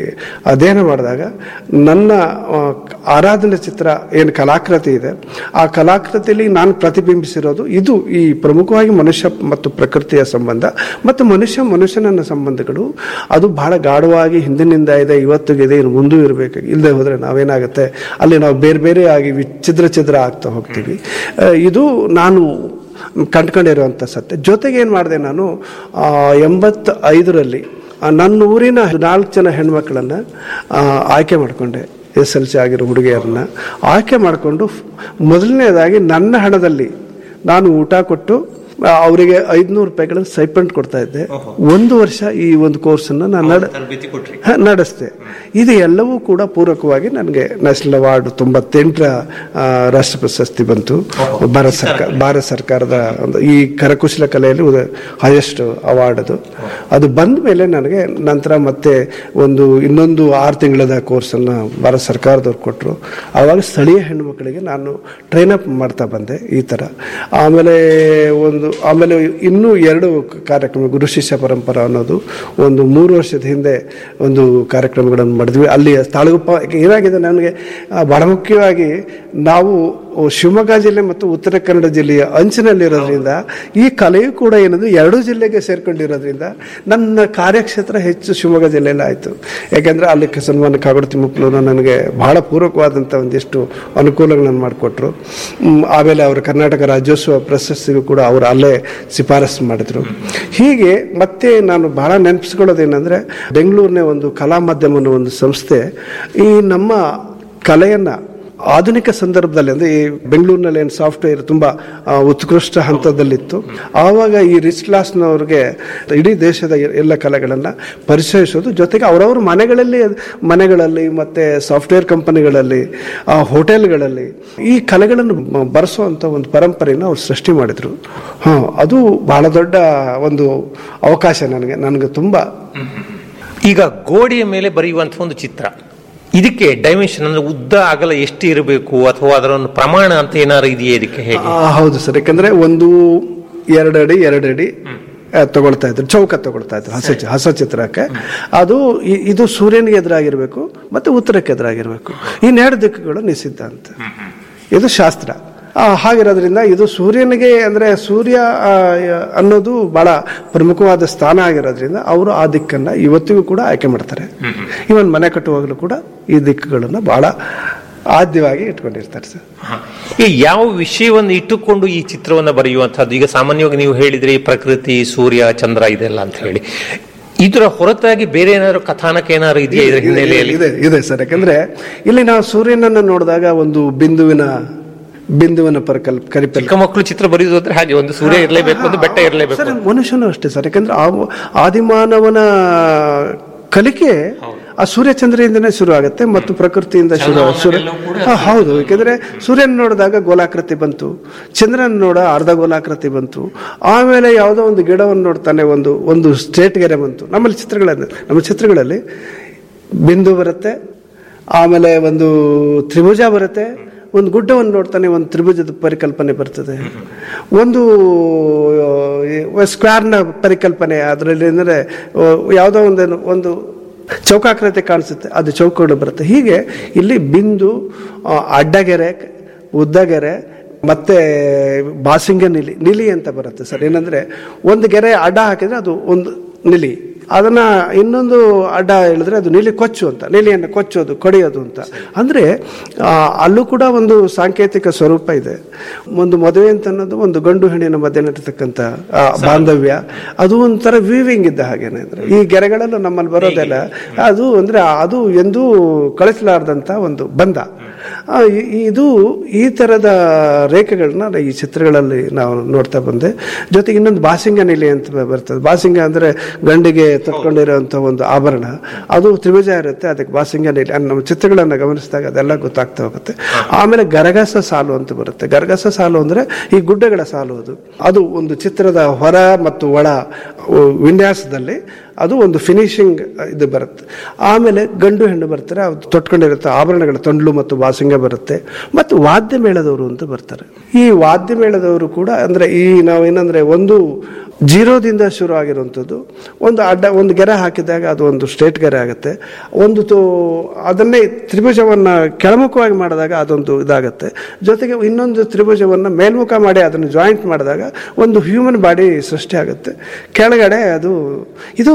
ಅಧ್ಯಯನ ಮಾಡಿದಾಗ ನನ್ನ ಆ, ಆರಾಧನೆ ಚಿತ್ರ ಏನು ಕಲಾಕೃತಿ ಇದೆ ಆ ಕಲಾಕೃತಿಯಲ್ಲಿ ನಾನು ಪ್ರತಿಬಿಂಬಿಸಿರೋದು ಇದು ಈ ಪ್ರಮುಖವಾಗಿ ಮನುಷ್ಯ ಮತ್ತು ಪ್ರಕೃತಿಯ ಸಂಬಂಧ ಮತ್ತು ಮನುಷ್ಯ ಮನುಷ್ಯನ ಸಂಬಂಧಗಳು ಅದು ಬಹಳ ಗಾಢವಾಗಿ ಹಿಂದಿನಿಂದ ಇದೆ ಇವತ್ತಿಗಿದೆ ಇನ್ನು ಮುಂದೂ ಇರಬೇಕು ಇಲ್ಲದೆ ಹೋದರೆ ನಾವೇನಾಗುತ್ತೆ ಅಲ್ಲಿ ನಾವು ಬೇರೆ ಬೇರೆ ಆಗಿ ವಿ- ಛಿದ್ರ ಛಿದ್ರ ಆಗ್ತಾ ಹೋಗ್ತೀವಿ ಆ, ಇದು ನಾನು ಕಂಡ್ಕೊಂಡಿರುವಂಥ ಸತ್ಯ ಜೊತೆಗೆ ಏನು ಮಾಡಿದೆ ನಾನು ಆ, ಎಂಬತ್ತ ಐದರಲ್ಲಿ ಆ, ನನ್ನ ಊರಿನ ನಾಲ್ಕು ಜನ ಹೆಣ್ಮಕ್ಳನ್ನ ಆ, ಆಯ್ಕೆ ಮಾಡಿಕೊಂಡೆ ಎಸ್ ಎಲ್ ಸಿ ಆಗಿರೋ ಹುಡುಗಿಯರನ್ನ ಆಯ್ಕೆ ಮಾಡಿಕೊಂಡು ಮೊದಲನೇದಾಗಿ ನನ್ನ ಹಣದಲ್ಲಿ ನಾನು ಊಟ ಕೊಟ್ಟು ಆ, ಅವರಿಗೆ ಐದುನೂರು ರೂಪಾಯಿಗಳ ಸೈಪಂಡ್ ಕೊಡ್ತಾ ಇದ್ದೆ ಒಂದು ವರ್ಷ ಈ ಒಂದು ಕೋರ್ಸನ್ನು ನಾನು ನಡ ತರಬೇತಿ ಕೊಟ್ರಿ ಹ, ನಡೆಸ್ದೆ ಇದು ಎಲ್ಲವೂ ಕೂಡ ಪೂರಕವಾಗಿ ನನಗೆ ನ್ಯಾಷನಲ್ ಅವಾರ್ಡ್ ತೊಂಬತ್ತೆಂಟರ ಆ, ರಾಷ್ಟ್ರ ಪ್ರಶಸ್ತಿ ಬಂತು ಭಾರತ ಸರ್ಕಾರ ಭಾರತ ಸರ್ಕಾರದ ಒಂದು ಈ ಕರಕುಶಲ ಕಲೆಯಲ್ಲಿ ಹೈಯೆಸ್ಟ್ ಅವಾರ್ಡ್ ಅದು ಅದು ಬಂದ ಮೇಲೆ ನನಗೆ ನಂತರ ಮತ್ತೆ ಒಂದು ಇನ್ನೊಂದು ಆರು ತಿಂಗಳದ ಕೋರ್ಸನ್ನು ಭಾರತ ಸರ್ಕಾರದವ್ರು ಕೊಟ್ಟರು ಆವಾಗ ಸ್ಥಳೀಯ ಹೆಣ್ಣುಮಕ್ಕಳಿಗೆ ನಾನು ಟ್ರೈನ್ ಅಪ್ ಮಾಡ್ತಾ ಬಂದೆ ಈ ಥರ ಆಮೇಲೆ ಒಂದು ಆಮೇಲೆ ಇನ್ನೂ ಎರಡು ಕಾರ್ಯಕ್ರಮ ಗುರು ಶಿಷ್ಯ ಪರಂಪರಾ ಅನ್ನೋದು ಒಂದು ಮೂರು ವರ್ಷದ ಹಿಂದೆ ಒಂದು ಕಾರ್ಯಕ್ರಮಗಳನ್ನು ಮಾಡಿದ್ವಿ ಅಲ್ಲಿ ತಾಳಗುಪ್ಪ ಏನಾಗಿದೆ ನನಗೆ ಆ, ಬಹಳ ಮುಖ್ಯವಾಗಿ ನಾವು ಶಿವಮೊಗ್ಗ ಜಿಲ್ಲೆ ಮತ್ತು ಉತ್ತರ ಕನ್ನಡ ಜಿಲ್ಲೆಯ ಅಂಚಿನಲ್ಲಿರೋದ್ರಿಂದ ಈ ಕಲೆಯು ಕೂಡ ಏನದು ಎರಡೂ ಜಿಲ್ಲೆಗೆ ಸೇರ್ಕೊಂಡಿರೋದ್ರಿಂದ ನನ್ನ ಕಾರ್ಯಕ್ಷೇತ್ರ ಹೆಚ್ಚು ಶಿವಮೊಗ್ಗ ಜಿಲ್ಲೆಯಲ್ಲಿ ಆಯಿತು ಯಾಕೆಂದ್ರೆ ಅಲ್ಲಿ ಸನ್ಮಾನ ಕಾಗೋಡು ತಿಮ್ಮಪ್ಪನವರು ನನಗೆ ಬಹಳ ಪೂರಕವಾದಂಥ ಒಂದಿಷ್ಟು ಅನುಕೂಲಗಳನ್ನು ಮಾಡಿಕೊಟ್ರು ಮ್, ಆಮೇಲೆ ಅವರು ಕರ್ನಾಟಕ ರಾಜ್ಯೋತ್ಸವ ಪ್ರಶಸ್ತಿಗೂ ಕೂಡ ಅವರು ಅಲ್ಲೇ ಶಿಫಾರಸು ಮಾಡಿದ್ರು ಹೀಗೆ ಮತ್ತೆ ನಾನು ಬಹಳ ನೆನಪಿಸ್ಕೊಳ್ಳೋದೇನೆಂದ್ರೆ ಬೆಂಗಳೂರಿನ ಒಂದು ಕಲಾ ಮಾಧ್ಯಮ ಅನ್ನೋ ಒಂದು ಸಂಸ್ಥೆ ಈ ನಮ್ಮ ಕಲೆಯನ್ನ ಆಧುನಿಕ ಸಂದರ್ಭದಲ್ಲಿ ಅಂದ್ರೆ ಈ ಬೆಂಗಳೂರಿನಲ್ಲಿ ಏನು ಸಾಫ್ಟ್ವೇರ್ ತುಂಬಾ ಆ, ಉತ್ಕೃಷ್ಟ ಹಂತದಲ್ಲಿತ್ತು ಆವಾಗ ಈ ರಿಚ್ ಕ್ಲಾಸ್ನವ್ರಿಗೆ ಇಡೀ ದೇಶದ ಎ- ಎಲ್ಲ ಕಲೆಗಳನ್ನ ಪರಿಚಯಿಸೋದು ಜೊತೆಗೆ ಅವರವ್ರ ಮನೆಗಳಲ್ಲಿ ಮನೆಗಳಲ್ಲಿ ಮತ್ತೆ ಸಾಫ್ಟ್ವೇರ್ ಕಂಪನಿಗಳಲ್ಲಿ ಆ, ಹೋಟೆಲ್ಗಳಲ್ಲಿ ಈ ಕಲೆಗಳನ್ನು ಮ- ಬರೆಸುವಂತ ಒಂದು ಪರಂಪರೆಯನ್ನು ಅವ್ರು ಸೃಷ್ಟಿ ಮಾಡಿದ್ರು ಹಾ ಅದು ಬಹಳ ದೊಡ್ಡ ಒಂದು ಅವಕಾಶ ನನಗೆ ನನಗೆ ತುಂಬಾ ಈಗ ಗೋಡೆಯ ಮೇಲೆ ಬರೆಯುವಂತಹ ಒಂದು ಚಿತ್ರ ಇದಕ್ಕೆ ಡೈಮೆನ್ಷನ್ ಅಂದ್ರೆ ಉದ್ದ ಅಗಲ ಎಷ್ಟು ಇರಬೇಕು ಅಥವಾ ಅದರ ಒಂದು ಪ್ರಮಾಣ ಅಂತ ಏನಾದ್ರು ಇದೆಯಾ ಇದಕ್ಕೆ ಹೇಗೆ ಆ, ಹೌದು ಸರ್ ಯಾಕಂದ್ರೆ ಒಂದು ಎರಡು ಅಡಿ ಎರಡು ಅಡಿ ಆ, ತಗೊಳ್ತಾ ಇದ್ರು ಚೌಕ ತಗೊಳ್ತಾ ಇದ್ರು ಹಸ ಹಸ ಚಿತ್ರಕ್ಕೆ ಅದು ಇ- ಇದು ಸೂರ್ಯನಿಗೆ ಎದುರಾಗಿರ್ಬೇಕು ಮತ್ತೆ ಉತ್ತರಕ್ಕೆ ಎದುರಾಗಿರ್ಬೇಕು ಇನ್ನೆರಡು ದಿಕ್ಕುಗಳು ನಿಷಿದ್ಧ ಅಂತ ಇದು ಶಾಸ್ತ್ರ ಆ, ಹಾಗಿರೋದ್ರಿಂದ ಇದು ಸೂರ್ಯನಿಗೆ ಅಂದ್ರೆ ಸೂರ್ಯ ಆ, ಅನ್ನೋದು ಬಹಳ ಪ್ರಮುಖವಾದ ಸ್ಥಾನ ಆಗಿರೋದ್ರಿಂದ ಅವರು ಆ ದಿಕ್ಕನ್ನ ಇವತ್ತಿಗೂ ಕೂಡ ಆಯ್ಕೆ ಮಾಡ್ತಾರೆ ಇವನ್ ಮನೆ ಕಟ್ಟುವಾಗಲೂ ಕೂಡ ಈ ದಿಕ್ಕುಗಳನ್ನ ಬಹಳ ಆದ್ಯವಾಗಿ ಇಟ್ಕೊಂಡಿರ್ತಾರೆ ಸರ್ ಈ ಯಾವ ವಿಷಯವನ್ನು ಇಟ್ಟುಕೊಂಡು ಈ ಚಿತ್ರವನ್ನು ಬರೆಯುವಂತಹದ್ದು ಈಗ ಸಾಮಾನ್ಯವಾಗಿ ನೀವು ಹೇಳಿದ್ರಿ ಪ್ರಕೃತಿ ಸೂರ್ಯ ಚಂದ್ರ ಇದೆಲ್ಲ ಅಂತ ಹೇಳಿ ಇದರ ಹೊರತಾಗಿ ಬೇರೆ ಏನಾದ್ರು ಕಥಾನಕ ಏನಾದ್ರು ಇದೆಯಾ ಇದರ ಹಿನ್ನೆಲೆಯಲ್ಲಿ ಇದೆ ಇದೆ ಸರ್ ಯಾಕಂದ್ರೆ ಇಲ್ಲಿ ನಾವು ಸೂರ್ಯನನ್ನು ನೋಡಿದಾಗ ಒಂದು ಬಿಂದುವಿನ ಬಿಂದುವಿನ ಪರಿಕಲ್ಪ ಕರಿಪಲ್ ಚಿಕ್ಕ ಮಕ್ಕಳು ಚಿತ್ರ ಬರೆಯುವುದು ಅಂದ್ರೆ ಹಾಗೆ ಒಂದು ಸೂರ್ಯ ಇರಲೇಬೇಕು ಒಂದು ಬೆಟ್ಟ ಇರಲೇಬೇಕು ಸರ್ ಮನುಷ್ಯನು ಅಷ್ಟೇ ಸರ್ ಯಾಕಂದ್ರೆ ಆ- ಆದಿಮಾನವನ ಕಲಿಕೆ ಆ ಸೂರ್ಯ ಚಂದ್ರದಿಂದನೇ ಶುರು ಆಗುತ್ತೆ ಮತ್ತು ಪ್ರಕೃತಿಯಿಂದ ಶುರು ಶುರು ಹಾ, ಹೌದು ಯಾಕಂದ್ರೆ ಸೂರ್ಯನ ನೋಡಿದಾಗ ಗೋಲಾಕೃತಿ ಬಂತು ಚಂದ್ರನ ನೋಡ ಅರ್ಧ ಗೋಲಾಕೃತಿ ಬಂತು ಆಮೇಲೆ ಯಾವುದೋ ಒಂದು ಗಿಡವನ್ನು ನೋಡ್ತಾನೆ ಒಂದು ಒಂದು ಸ್ಟ್ರೇಟ್ ಗೆರೆ ಬಂತು ನಮ್ಮಲ್ಲಿ ಚಿತ್ರಗಳಲ್ಲಿ ನಮ್ಮ ಚಿತ್ರಗಳಲ್ಲಿ ಬಿಂದು ಬರುತ್ತೆ ಆಮೇಲೆ ಒಂದು ತ್ರಿಭುಜ ಬರುತ್ತೆ ಒಂದು ಗುಡ್ಡವನ್ನು ನೋಡ್ತಾನೆ ಒಂದು ತ್ರಿಭುಜದ ಪರಿಕಲ್ಪನೆ ಬರ್ತದೆ ಒಂದು ಸ್ಕ್ವೇರ್ನ ಪರಿಕಲ್ಪನೆ ಅದರಲ್ಲಿ ಅಂದರೆ ಯಾವುದೋ ಒಂದು ಒಂದು ಚೌಕಾಕೃತಿ ಕಾಣಿಸುತ್ತೆ ಅದು ಚೌಕಗಳು ಬರುತ್ತೆ ಹೀಗೆ ಇಲ್ಲಿ ಬಿಂದು ಆ, ಅಡ್ಡಗೆರೆ ಉದ್ದಗೆರೆ ಮತ್ತೆ ಬಾಸಿಂಗ ನಿಲಿ ನಿಲಿ ಅಂತ ಬರುತ್ತೆ ಸರ್ ಏನಂದ್ರೆ ಒಂದು ಗೆರೆ ಅಡ್ಡ ಹಾಕಿದ್ರೆ ಅದು ಒಂದು ನಿಲಿ ಅದನ್ನ ಇನ್ನೊಂದು ಅಡ್ಡ ಹೇಳಿದ್ರೆ ಅದು ನೀಲಿ ಕೊಚ್ಚು ಅಂತ ನೀಲಿಯನ್ನು ಕೊಚ್ಚೋದು ಕೊಡೆಯೋದು ಅಂತ ಅಂದ್ರೆ ಆ, ಅಲ್ಲೂ ಕೂಡ ಒಂದು ಸಾಂಕೇತಿಕ ಸ್ವರೂಪ ಇದೆ ಒಂದು ಮದುವೆ ಅಂತ ಅನ್ನೋದು ಒಂದು ಗಂಡು ಹೆಣ್ಣಿನ ಮಧ್ಯೆ ನಡೀತಕ್ಕಂಥ ಆ, ಬಾಂಧವ್ಯ ಅದು ಒಂಥರ ವೀವಿಂಗ್ ಇದ್ದ ಹಾಗೇನೆ ಅಂದ್ರೆ ಈ ಗೆರೆಗಳೆಲ್ಲ ನಮ್ಮಲ್ಲಿ ಬರೋದೆಲ್ಲ ಅದು ಅಂದ್ರೆ ಅದು ಎಂದೂ ಕಳಿಸಲಾರ್ದಂತ ಒಂದು ಬಂಧ ಆ, ಇ- ಇದು ಈ ತರದ ರೇಖೆಗಳನ್ನ ಈ ಚಿತ್ರಗಳಲ್ಲಿ ನಾವು ನೋಡ್ತಾ ಬಂದೆ ಜೊತೆಗೆ ಇನ್ನೊಂದು ಬಾಸಿಂಗ ನೆಲೆ ಅಂತ ಬ- ಬರ್ತದೆ ಬಾಸಿಂಗ ಅಂದ್ರೆ ಗಂಡಿಗೆ ತೊಟ್ಕೊಂಡಿರುವಂತ ಒಂದು ಆಭರಣ ಅದು ತ್ರಿಭುಜ ಇರುತ್ತೆ ಅದಕ್ಕೆ ಬಾಸಿಂಗ ನೆಲೆ ಅದ್ ನಮ್ಮ ಚಿತ್ರಗಳನ್ನ ಗಮನಿಸಿದಾಗ ಅದೆಲ್ಲ ಗೊತ್ತಾಗ್ತಾ ಹೋಗುತ್ತೆ ಆಮೇಲೆ ಗರಗಸ ಸಾಲು ಅಂತ ಬರುತ್ತೆ ಗರಗಸ ಸಾಲು ಅಂದ್ರೆ ಈ ಗುಡ್ಡಗಳ ಸಾಲು ಅದು ಅದು ಒಂದು ಚಿತ್ರದ ಹೊರ ಮತ್ತು ಒಳ ಉ, ವಿನ್ಯಾಸದಲ್ಲಿ ಅದು ಒಂದು ಫಿನಿಶಿಂಗ್ ಇದು ಬರುತ್ತೆ ಆಮೇಲೆ ಗಂಡು ಹೆಣ್ಣು ಬರ್ತಾರೆ ಅದು ತೊಟ್ಕೊಂಡಿರುತ್ತೆ ಆಭರಣಗಳ ತೊಂಡ್ಲು ಮತ್ತು ಬಾಸಿಂಗ ಬರುತ್ತೆ ಮತ್ತು ವಾದ್ಯ ಮೇಳದವರು ಅಂತ ಬರ್ತಾರೆ ಈ ವಾದ್ಯ ಮೇಳದವರು ಕೂಡ ಅಂದ್ರೆ ಈ ನಾವೇನಂದ್ರೆ ಒಂದು ಜೀರೋದಿಂದ ಶುರು ಆಗಿರುವಂಥದ್ದು ಒಂದು ಅಡ್ಡ ಒಂದು ಗೆರೆ ಹಾಕಿದಾಗ ಅದು ಒಂದು ಸ್ಟ್ರೇಟ್ ಗೆರೆ ಆಗುತ್ತೆ ಒಂದು ತೋ ಅದನ್ನೇ ತ್ರಿಭುಜವನ್ನ ಕೆಳಮುಖವಾಗಿ ಮಾಡಿದಾಗ ಅದೊಂದು ಇದಾಗುತ್ತೆ ಜೊತೆಗೆ ಇನ್ನೊಂದು ತ್ರಿಭುಜವನ್ನ ಮೇಲ್ಮುಖ ಮಾಡಿ ಅದನ್ನು ಜಾಯಿಂಟ್ ಮಾಡಿದಾಗ ಒಂದು ಹ್ಯೂಮನ್ ಬಾಡಿ ಸೃಷ್ಟಿ ಆಗುತ್ತೆ ಕೆಳಗಡೆ ಅದು ಇದು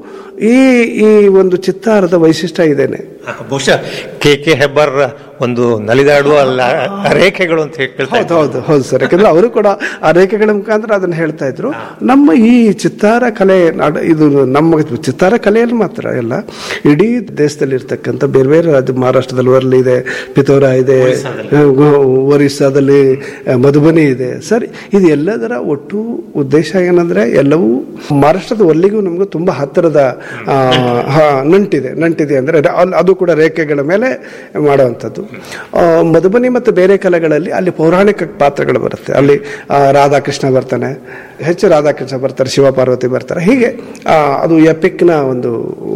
ಈ ಈ ಒಂದು ಚಿತ್ತಾರದ ವೈಶಿಷ್ಟ್ಯ ಇದೇನೆ ಬಹುಶಃ ಕೆ ಕೆ ಹೆಬ್ಬಾರ್ ಒಂದು ನಲಿದಾಡುವ ಲ- ರೇಖೆಗಳು ಅಂತ ಹೇಳಿ ಹೇಳ್ತಾ ಹೌದು ಹೌದು ಹೌದು ಸರ್ ಯಾಕಂದ್ರೆ ಅವರು ಕೂಡ ಆ ರೇಖೆಗಳ ಮುಖಾಂತರ ಅದನ್ನ ಹೇಳ್ತಾ ಇದ್ರು ನಮ್ಮ ಈ ಚಿತ್ತಾರ ಕಲೆ ನಾಡ- ಇದು ನಮ್ಮ ಚಿತ್ತಾರ ಕಲೆಯಲ್ಲಿ ಮಾತ್ರ ಎಲ್ಲ ಇಡೀ ದೇಶದಲ್ಲಿ ಇರ್ತಕ್ಕಂಥ ಬೇರೆ ಬೇರೆ ರಾಜ್ಯ ಮಹಾರಾಷ್ಟ್ರದಲ್ಲಿ ವರ್ಲಿ ಇದೆ ಪಿತೋರಾ ಇದೆ ಗೋ- ಒರಿಸ್ಸಾದಲ್ಲಿ ಆ, ಮಧುಬನಿ ಇದೆ ಸರಿ ಇದು ಎಲ್ಲದರ ಒಟ್ಟು ಉದ್ದೇಶ ಏನಂದ್ರೆ ಎಲ್ಲವೂ ಮಹಾರಾಷ್ಟ್ರದ ಒಲ್ಲಿಗೂ ನಮಗೂ ತುಂಬಾ ಹತ್ತಿರದ ಆ, ಹ, ನಂಟಿದೆ ನಂಟಿದೆ ಅಂದ್ರೆ ಅಲ್- ಅದು ಕೂಡ ರೇಖೆಗಳ ಮೇಲೆ ಮಾಡುವಂಥದ್ದು ಆ, ಮಧುಬನಿ ಮತ್ತು ಬೇರೆ ಕಲೆಗಳಲ್ಲಿ ಅಲ್ಲಿ ಪೌರಾಣಿಕ ಪಾತ್ರಗಳು ಬರುತ್ತೆ ಅಲ್ಲಿ ಆ, ರಾಧಾಕೃಷ್ಣ ಬರ್ತಾನೆ ಹೆಚ್ಚು ರಾಧಾಕೃಷ್ಣ ಬರ್ತಾರೆ ಶಿವ ಪಾರ್ವತಿ ಬರ್ತಾರೆ ಹೀಗೆ ಆ, ಅದು ಎಪಿಕ್ನ ಒಂದು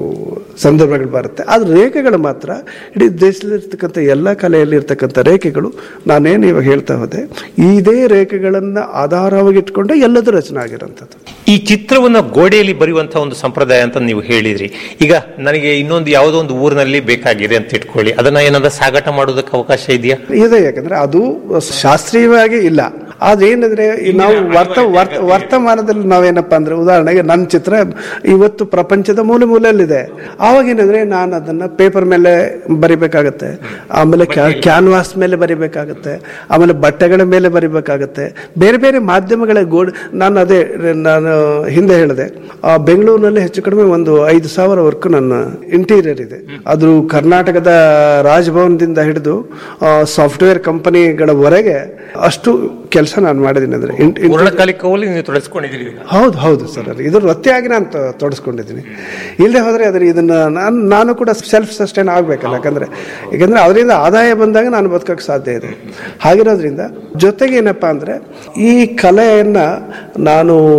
ಸಂದರ್ಭಗಳು ಬರುತ್ತೆ ಆದ್ರೆ ರೇಖೆಗಳು ಮಾತ್ರ ಇಡೀ ದೇಶದಲ್ಲಿರ್ತಕ್ಕಂಥ ಎಲ್ಲ ಕಲೆಯಲ್ಲಿ ಇರ್ತಕ್ಕಂಥ ರೇಖೆಗಳು ನಾನೇನು ಇವಾಗ ಹೇಳ್ತಾ ಹೋದೆ ಇದೇ ರೇಖೆಗಳನ್ನ ಆಧಾರವಾಗಿ ಇಟ್ಕೊಂಡೆ ಎಲ್ಲದೂ ರಚನೆ ಆಗಿರೋಂಥದ್ದು ಈ ಚಿತ್ರವನ್ನ ಗೋಡೆಯಲ್ಲಿ ಬರೆಯುವಂತಹ ಒಂದು ಸಂಪ್ರದಾಯ ಅಂತ ನೀವು ಹೇಳಿದ್ರಿ ಈಗ ನನಗೆ ಇನ್ನೊಂದು ಯಾವುದೋ ಒಂದು ಊರಿನಲ್ಲಿ ಬೇಕಾಗಿದೆ ಅಂತ ಇಟ್ಕೊಳ್ಳಿ ಅದನ್ನ ಏನಾದ್ರೂ ಸಾಗಾಟ ಮಾಡೋದಕ್ಕೆ ಅವಕಾಶ ಇದೆಯಾ ಇದೆ ಯಾಕಂದ್ರೆ ಅದು ಶಾಸ್ತ್ರೀಯವಾಗಿ ಇಲ್ಲ ಆದ್ರೆ ಏನಂದ್ರೆ ಈ ನಾವು ವರ್ತ ವರ್ತ ವರ್ತಮಾನದಲ್ಲಿ ನಾವೇನಪ್ಪ ಅಂದ್ರೆ ಉದಾಹರಣೆಗೆ ನನ್ನ ಚಿತ್ರ ಇವತ್ತು ಪ್ರಪಂಚದ ಮೂಲೆ ಮೂಲೆಯಲ್ಲಿದೆ ಆವಾಗ ಏನಂದ್ರೆ ನಾನು ಅದನ್ನ ಪೇಪರ್ ಮೇಲೆ ಬರಿಬೇಕಾಗತ್ತೆ ಆಮೇಲೆ ಕ್ಯಾನ್ವಾಸ್ ಮೇಲೆ ಬರಿಬೇಕಾಗತ್ತೆ ಆಮೇಲೆ ಬಟ್ಟೆಗಳ ಮೇಲೆ ಬರಿಬೇಕಾಗತ್ತೆ ಬೇರೆ ಬೇರೆ ಮಾಧ್ಯಮಗಳ ಗೋಡ್ ನಾನು ಅದೇ ನಾನು ಹಿಂದೆ ಹೇಳಿದೆ ಆ ಬೆಂಗಳೂರಿನಲ್ಲಿ ಹೆಚ್ಚು ಕಡಿಮೆ ಒಂದು ಐದು ಸಾವಿರ ವರ್ಕ್ ನನ್ನ ಇಂಟೀರಿಯರ್ ಇದೆ ಅದು ಕರ್ನಾಟಕದ ರಾಜಭವನದಿಂದ ಹಿಡಿದು ಸಾಫ್ಟ್ವೇರ್ ಕಂಪನಿಗಳವರೆಗೆ ಅಷ್ಟು ಕೆಲಸ ನಾನು ಮಾಡಿದ್ದೀನಿ ಅಂದ್ರೆ ಇನ್- ಇನ್- ಪೂರ್ಣಕಾಲಿಕವಲ್ಲಿ ನೀವು ತೊಡಗಿಸ್ಕೊಂಡಿದ್ದೀರಿ ಈಗ. ಹೌದು ಹೌದು ಸರ್ ಅದು ಇದ್ರ ವೃತ್ತಿಯಾಗಿ ನಾನು ತೊ- ತೊಡಸ್ಕೊಂಡಿದ್ದೀನಿ ಇಲ್ಲದೆ ಹೋದ್ರೆ ಅದ್ರ ಇದನ್ನ ನಾನು ನಾನು ಕೂಡ ಸೆಲ್ಫ್ ಸಸ್ಟೈನ್ ಆಗ್ಬೇಕಲ್ಲ ಯಾಕಂದ್ರೆ ಯಾಕಂದ್ರೆ ಅದರಿಂದ ಆದಾಯ ಬಂದಾಗ ನಾನು ಬದುಕಕ್ಕೆ ಸಾಧ್ಯ ಇದೆ ಹಾಗಿರೋದ್ರಿಂದ ಜೊತೆಗೆ ಏನಪ್ಪಾ ಅಂದ್ರೆ ಈ ಕಲೆಯನ್ನ ನಾನು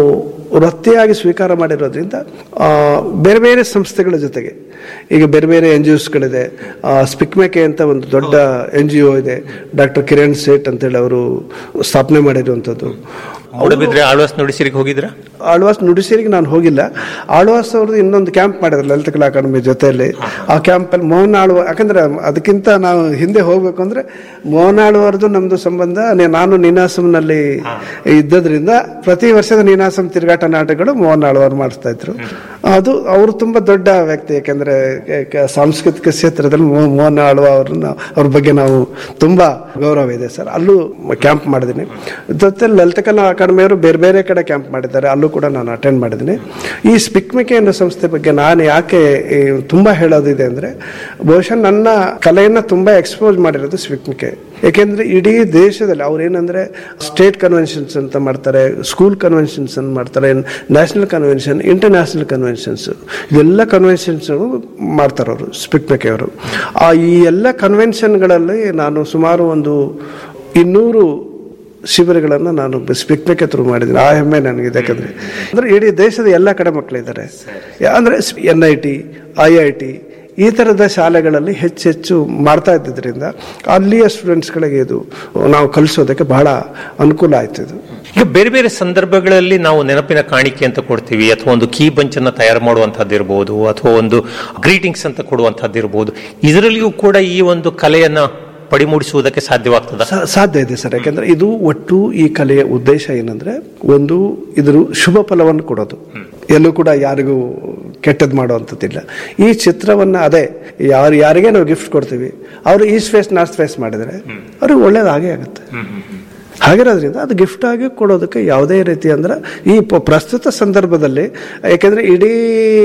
ವೃತ್ತಿಯಾಗಿ ಸ್ವೀಕಾರ ಮಾಡಿರೋದ್ರಿಂದ ಆ, ಬೇರೆ ಬೇರೆ ಸಂಸ್ಥೆಗಳ ಜೊತೆಗೆ ಈಗ ಬೇರೆ ಬೇರೆ ಎನ್ ಜಿ ಒಸ್ಗಳಿದೆ ಸ್ಪಿಕ್ಮೆಕೆ ಅಂತ ಒಂದು ದೊಡ್ಡ ಎನ್ ಜಿ ಒ ಇದೆ ಡಾಕ್ಟರ್ ಕಿರಣ್ ಸೇಠ್ ಅಂತೇಳಿ ಅವರು ಸ್ಥಾಪನೆ ಮಾಡಿರುವಂಥದ್ದು ಮೂಡಬಿದ್ರೆ ಆಳ್ವಾಸ್ ನುಡಿಸಿರಿಗೆ ಹೋಗಿದ್ರ ಆಳ್ವಾಸ್ ನುಡಿಸೇರಿಗೆ ನಾನು ಹೋಗಿಲ್ಲ ಆಳ್ವಾಸ್ ಅವ್ರದ್ದು ಇನ್ನೊಂದು ಕ್ಯಾಂಪ್ ಮಾಡಿದ್ರು ಲಲಿತ ಕಲಾ ಅಕಾಡೆಮಿ ಜೊತೆಯಲ್ಲಿ ಆ ಕ್ಯಾಂಪಲ್ಲಿ ಮೋಹನ್ ಆಳ್ವ ಯಾಕಂದ್ರೆ ಅದಕ್ಕಿಂತ ನಾವು ಹಿಂದೆ ಹೋಗ್ಬೇಕು ಅಂದ್ರೆ ಮೋಹನ್ ಆಳ್ವರ್ದು ನಮ್ದು ಸಂಬಂಧ ನೆ- ನಾನು ನೀನಾಸಂನಲ್ಲಿ ಇದ್ದದ್ರಿಂದ ಪ್ರತಿ ವರ್ಷದ ನೀನಾಸಂ ತಿರುಗಾಟ ನಾಟಕಗಳು ಮೋಹನ್ ಆಳ್ವಾರ್ ಮಾಡಿಸ್ತಾ ಇದ್ರು ಅದು ಅವರು ತುಂಬಾ ದೊಡ್ಡ ವ್ಯಕ್ತಿ ಯಾಕಂದ್ರೆ ಕ- ಕ- ಸಾಂಸ್ಕೃತಿಕ ಕ್ಷೇತ್ರದಲ್ಲಿ ಮೋ- ಮೋಹನ್ ಆಳ್ವ ಅವ್ರನ್ನ ಅವ್ರ ಬಗ್ಗೆ ನಾವು ತುಂಬಾ ಗೌರವ ಇದೆ ಸರ್ ಅಲ್ಲೂ ಕ್ಯಾಂಪ್ ಮಾಡಿದ್ದೀನಿ ಜೊತೆ ಲಲಿತ ಕಲಾ ಅಕಾಡೆಮಿಯವರು ಬೇರೆ ಬೇರೆ ಕಡೆ ಕ್ಯಾಂಪ್ ಮಾಡಿದ್ದಾರೆ ಅಲ್ಲೂ ಕೂಡ ನಾನು ಅಟೆಂಡ್ ಮಾಡಿದ್ದೀನಿ ಈ ಸ್ಪಿಕ್ಮಿಕೆ ಅನ್ನೋ ಸಂಸ್ಥೆ ಬಗ್ಗೆ ನಾನು ಯಾಕೆ ಈ, ತುಂಬಾ ಹೇಳೋದಿದೆ ಅಂದ್ರೆ ಬಹುಶಃ ನನ್ನ ಕಲೆಯನ್ನ ತುಂಬಾ ಎಕ್ಸ್ಪೋಸ್ ಮಾಡಿರೋದು ಸ್ಪಿಕ್ಮಿಕೆ ಯಾಕೆಂದ್ರೆ ಇಡೀ ದೇಶದಲ್ಲಿ ಅವ್ರು ಏನಂದ್ರೆ ಸ್ಟೇಟ್ ಕನ್ವೆನ್ಷನ್ಸ್ ಅಂತ ಮಾಡ್ತಾರೆ ಸ್ಕೂಲ್ ಕನ್ವೆನ್ಷನ್ಸ್ ಅಂತ ಮಾಡ್ತಾರೆ ನ್ಯಾಷನಲ್ ಕನ್ವೆನ್ಷನ್ ಇಂಟರ್ನ್ಯಾಷನಲ್ ಕನ್ವೆನ್ಷನ್ಸ್ ಇದೆಲ್ಲ ಕನ್ವೆನ್ಷನ್ಸ್ ಮಾಡ್ತಾರೆ ಅವರು ಸ್ಪಿಕ್ಮೆಕೆ ಅವರು ಆ ಈ ಎಲ್ಲ ಕನ್ವೆನ್ಷನ್ಗಳಲ್ಲಿ ನಾನು ಸುಮಾರು ಒಂದು ಇನ್ನೂರು ಶಿಬಿರಗಳನ್ನು ನಾನು ಸ್ಪಿಕ್ಮೆಕೆ ಥ್ರೂ ಮಾಡಿದ್ದೀನಿ ಆ ಹೆಮ್ಮೆ ನನಗಿದೆ ಯಾಕಂದ್ರೆ ಅಂದ್ರೆ ಇಡೀ ದೇಶದ ಎಲ್ಲ ಕಡೆ ಮಕ್ಕಳಿದ್ದಾರೆ ಅಂದ್ರೆ N I T I I T ಈ ಥರದ ಶಾಲೆಗಳಲ್ಲಿ ಹೆಚ್ಚೆಚ್ಚು ಮಾಡ್ತಾ ಇದ್ದಿದ್ದರಿಂದ ಅಲ್ಲಿಯ ಸ್ಟೂಡೆಂಟ್ಸ್ಗಳಿಗೆ ಇದು ನಾವು ಕಲಿಸೋದಕ್ಕೆ ಬಹಳ ಅನುಕೂಲ ಆಯ್ತು ಇದು ಈಗ ಬೇರೆ ಬೇರೆ ಸಂದರ್ಭಗಳಲ್ಲಿ ನಾವು ನೆನಪಿನ ಕಾಣಿಕೆ ಅಂತ ಕೊಡ್ತೀವಿ ಅಥವಾ ಒಂದು ಕೀ ಬಂಚನ್ನ ತಯಾರು ಮಾಡುವಂತಹದ್ದು ಇರಬಹುದು ಅಥವಾ ಒಂದು ಗ್ರೀಟಿಂಗ್ಸ್ ಅಂತ ಕೊಡುವಂತಹದ್ದು ಇರಬಹುದು ಇದರಲ್ಲಿಯೂ ಕೂಡ ಈ ಒಂದು ಕಲೆಯನ್ನ ಪಡಿಮೂಡಿಸುವುದಕ್ಕೆ ಸಾಧ್ಯವಾಗ್ತದ ಸಾ- ಸಾಧ್ಯ ಇದೆ ಸರ್ ಯಾಕಂದ್ರೆ ಇದು ಒಟ್ಟು ಈ ಕಲೆಯ ಉದ್ದೇಶ ಏನಂದ್ರೆ ಒಂದು ಇದ್ರ ಶುಭ ಫಲವನ್ನು ಕೊಡೋದು ಎಲ್ಲೂ ಕೂಡ ಯಾರಿಗೂ ಕೆಟ್ಟದ್ದು ಮಾಡುವಂಥದ್ದಿಲ್ಲ ಈ ಚಿತ್ರವನ್ನ ಅದೇ ಯಾರು ಯಾರಿಗೆ ನಾವು ಗಿಫ್ಟ್ ಕೊಡ್ತೀವಿ ಅವರು ಈ ಫೇಸ್ ನಾಸ್ಟ್ ಫೇಸ್ ಮಾಡಿದ್ರೆ ಅವ್ರಿಗೆ ಒಳ್ಳೇದು ಹಾಗೆ ಆಗುತ್ತೆ ಹಾಗಿರೋದ್ರಿಂದ ಅದು ಗಿಫ್ಟ್ ಆಗಿ ಕೊಡೋದಕ್ಕೆ ಯಾವುದೇ ರೀತಿ ಅಂದ್ರೆ ಈ ಪ- ಪ್ರಸ್ತುತ ಸಂದರ್ಭದಲ್ಲಿ ಯಾಕೆಂದ್ರೆ ಇಡೀ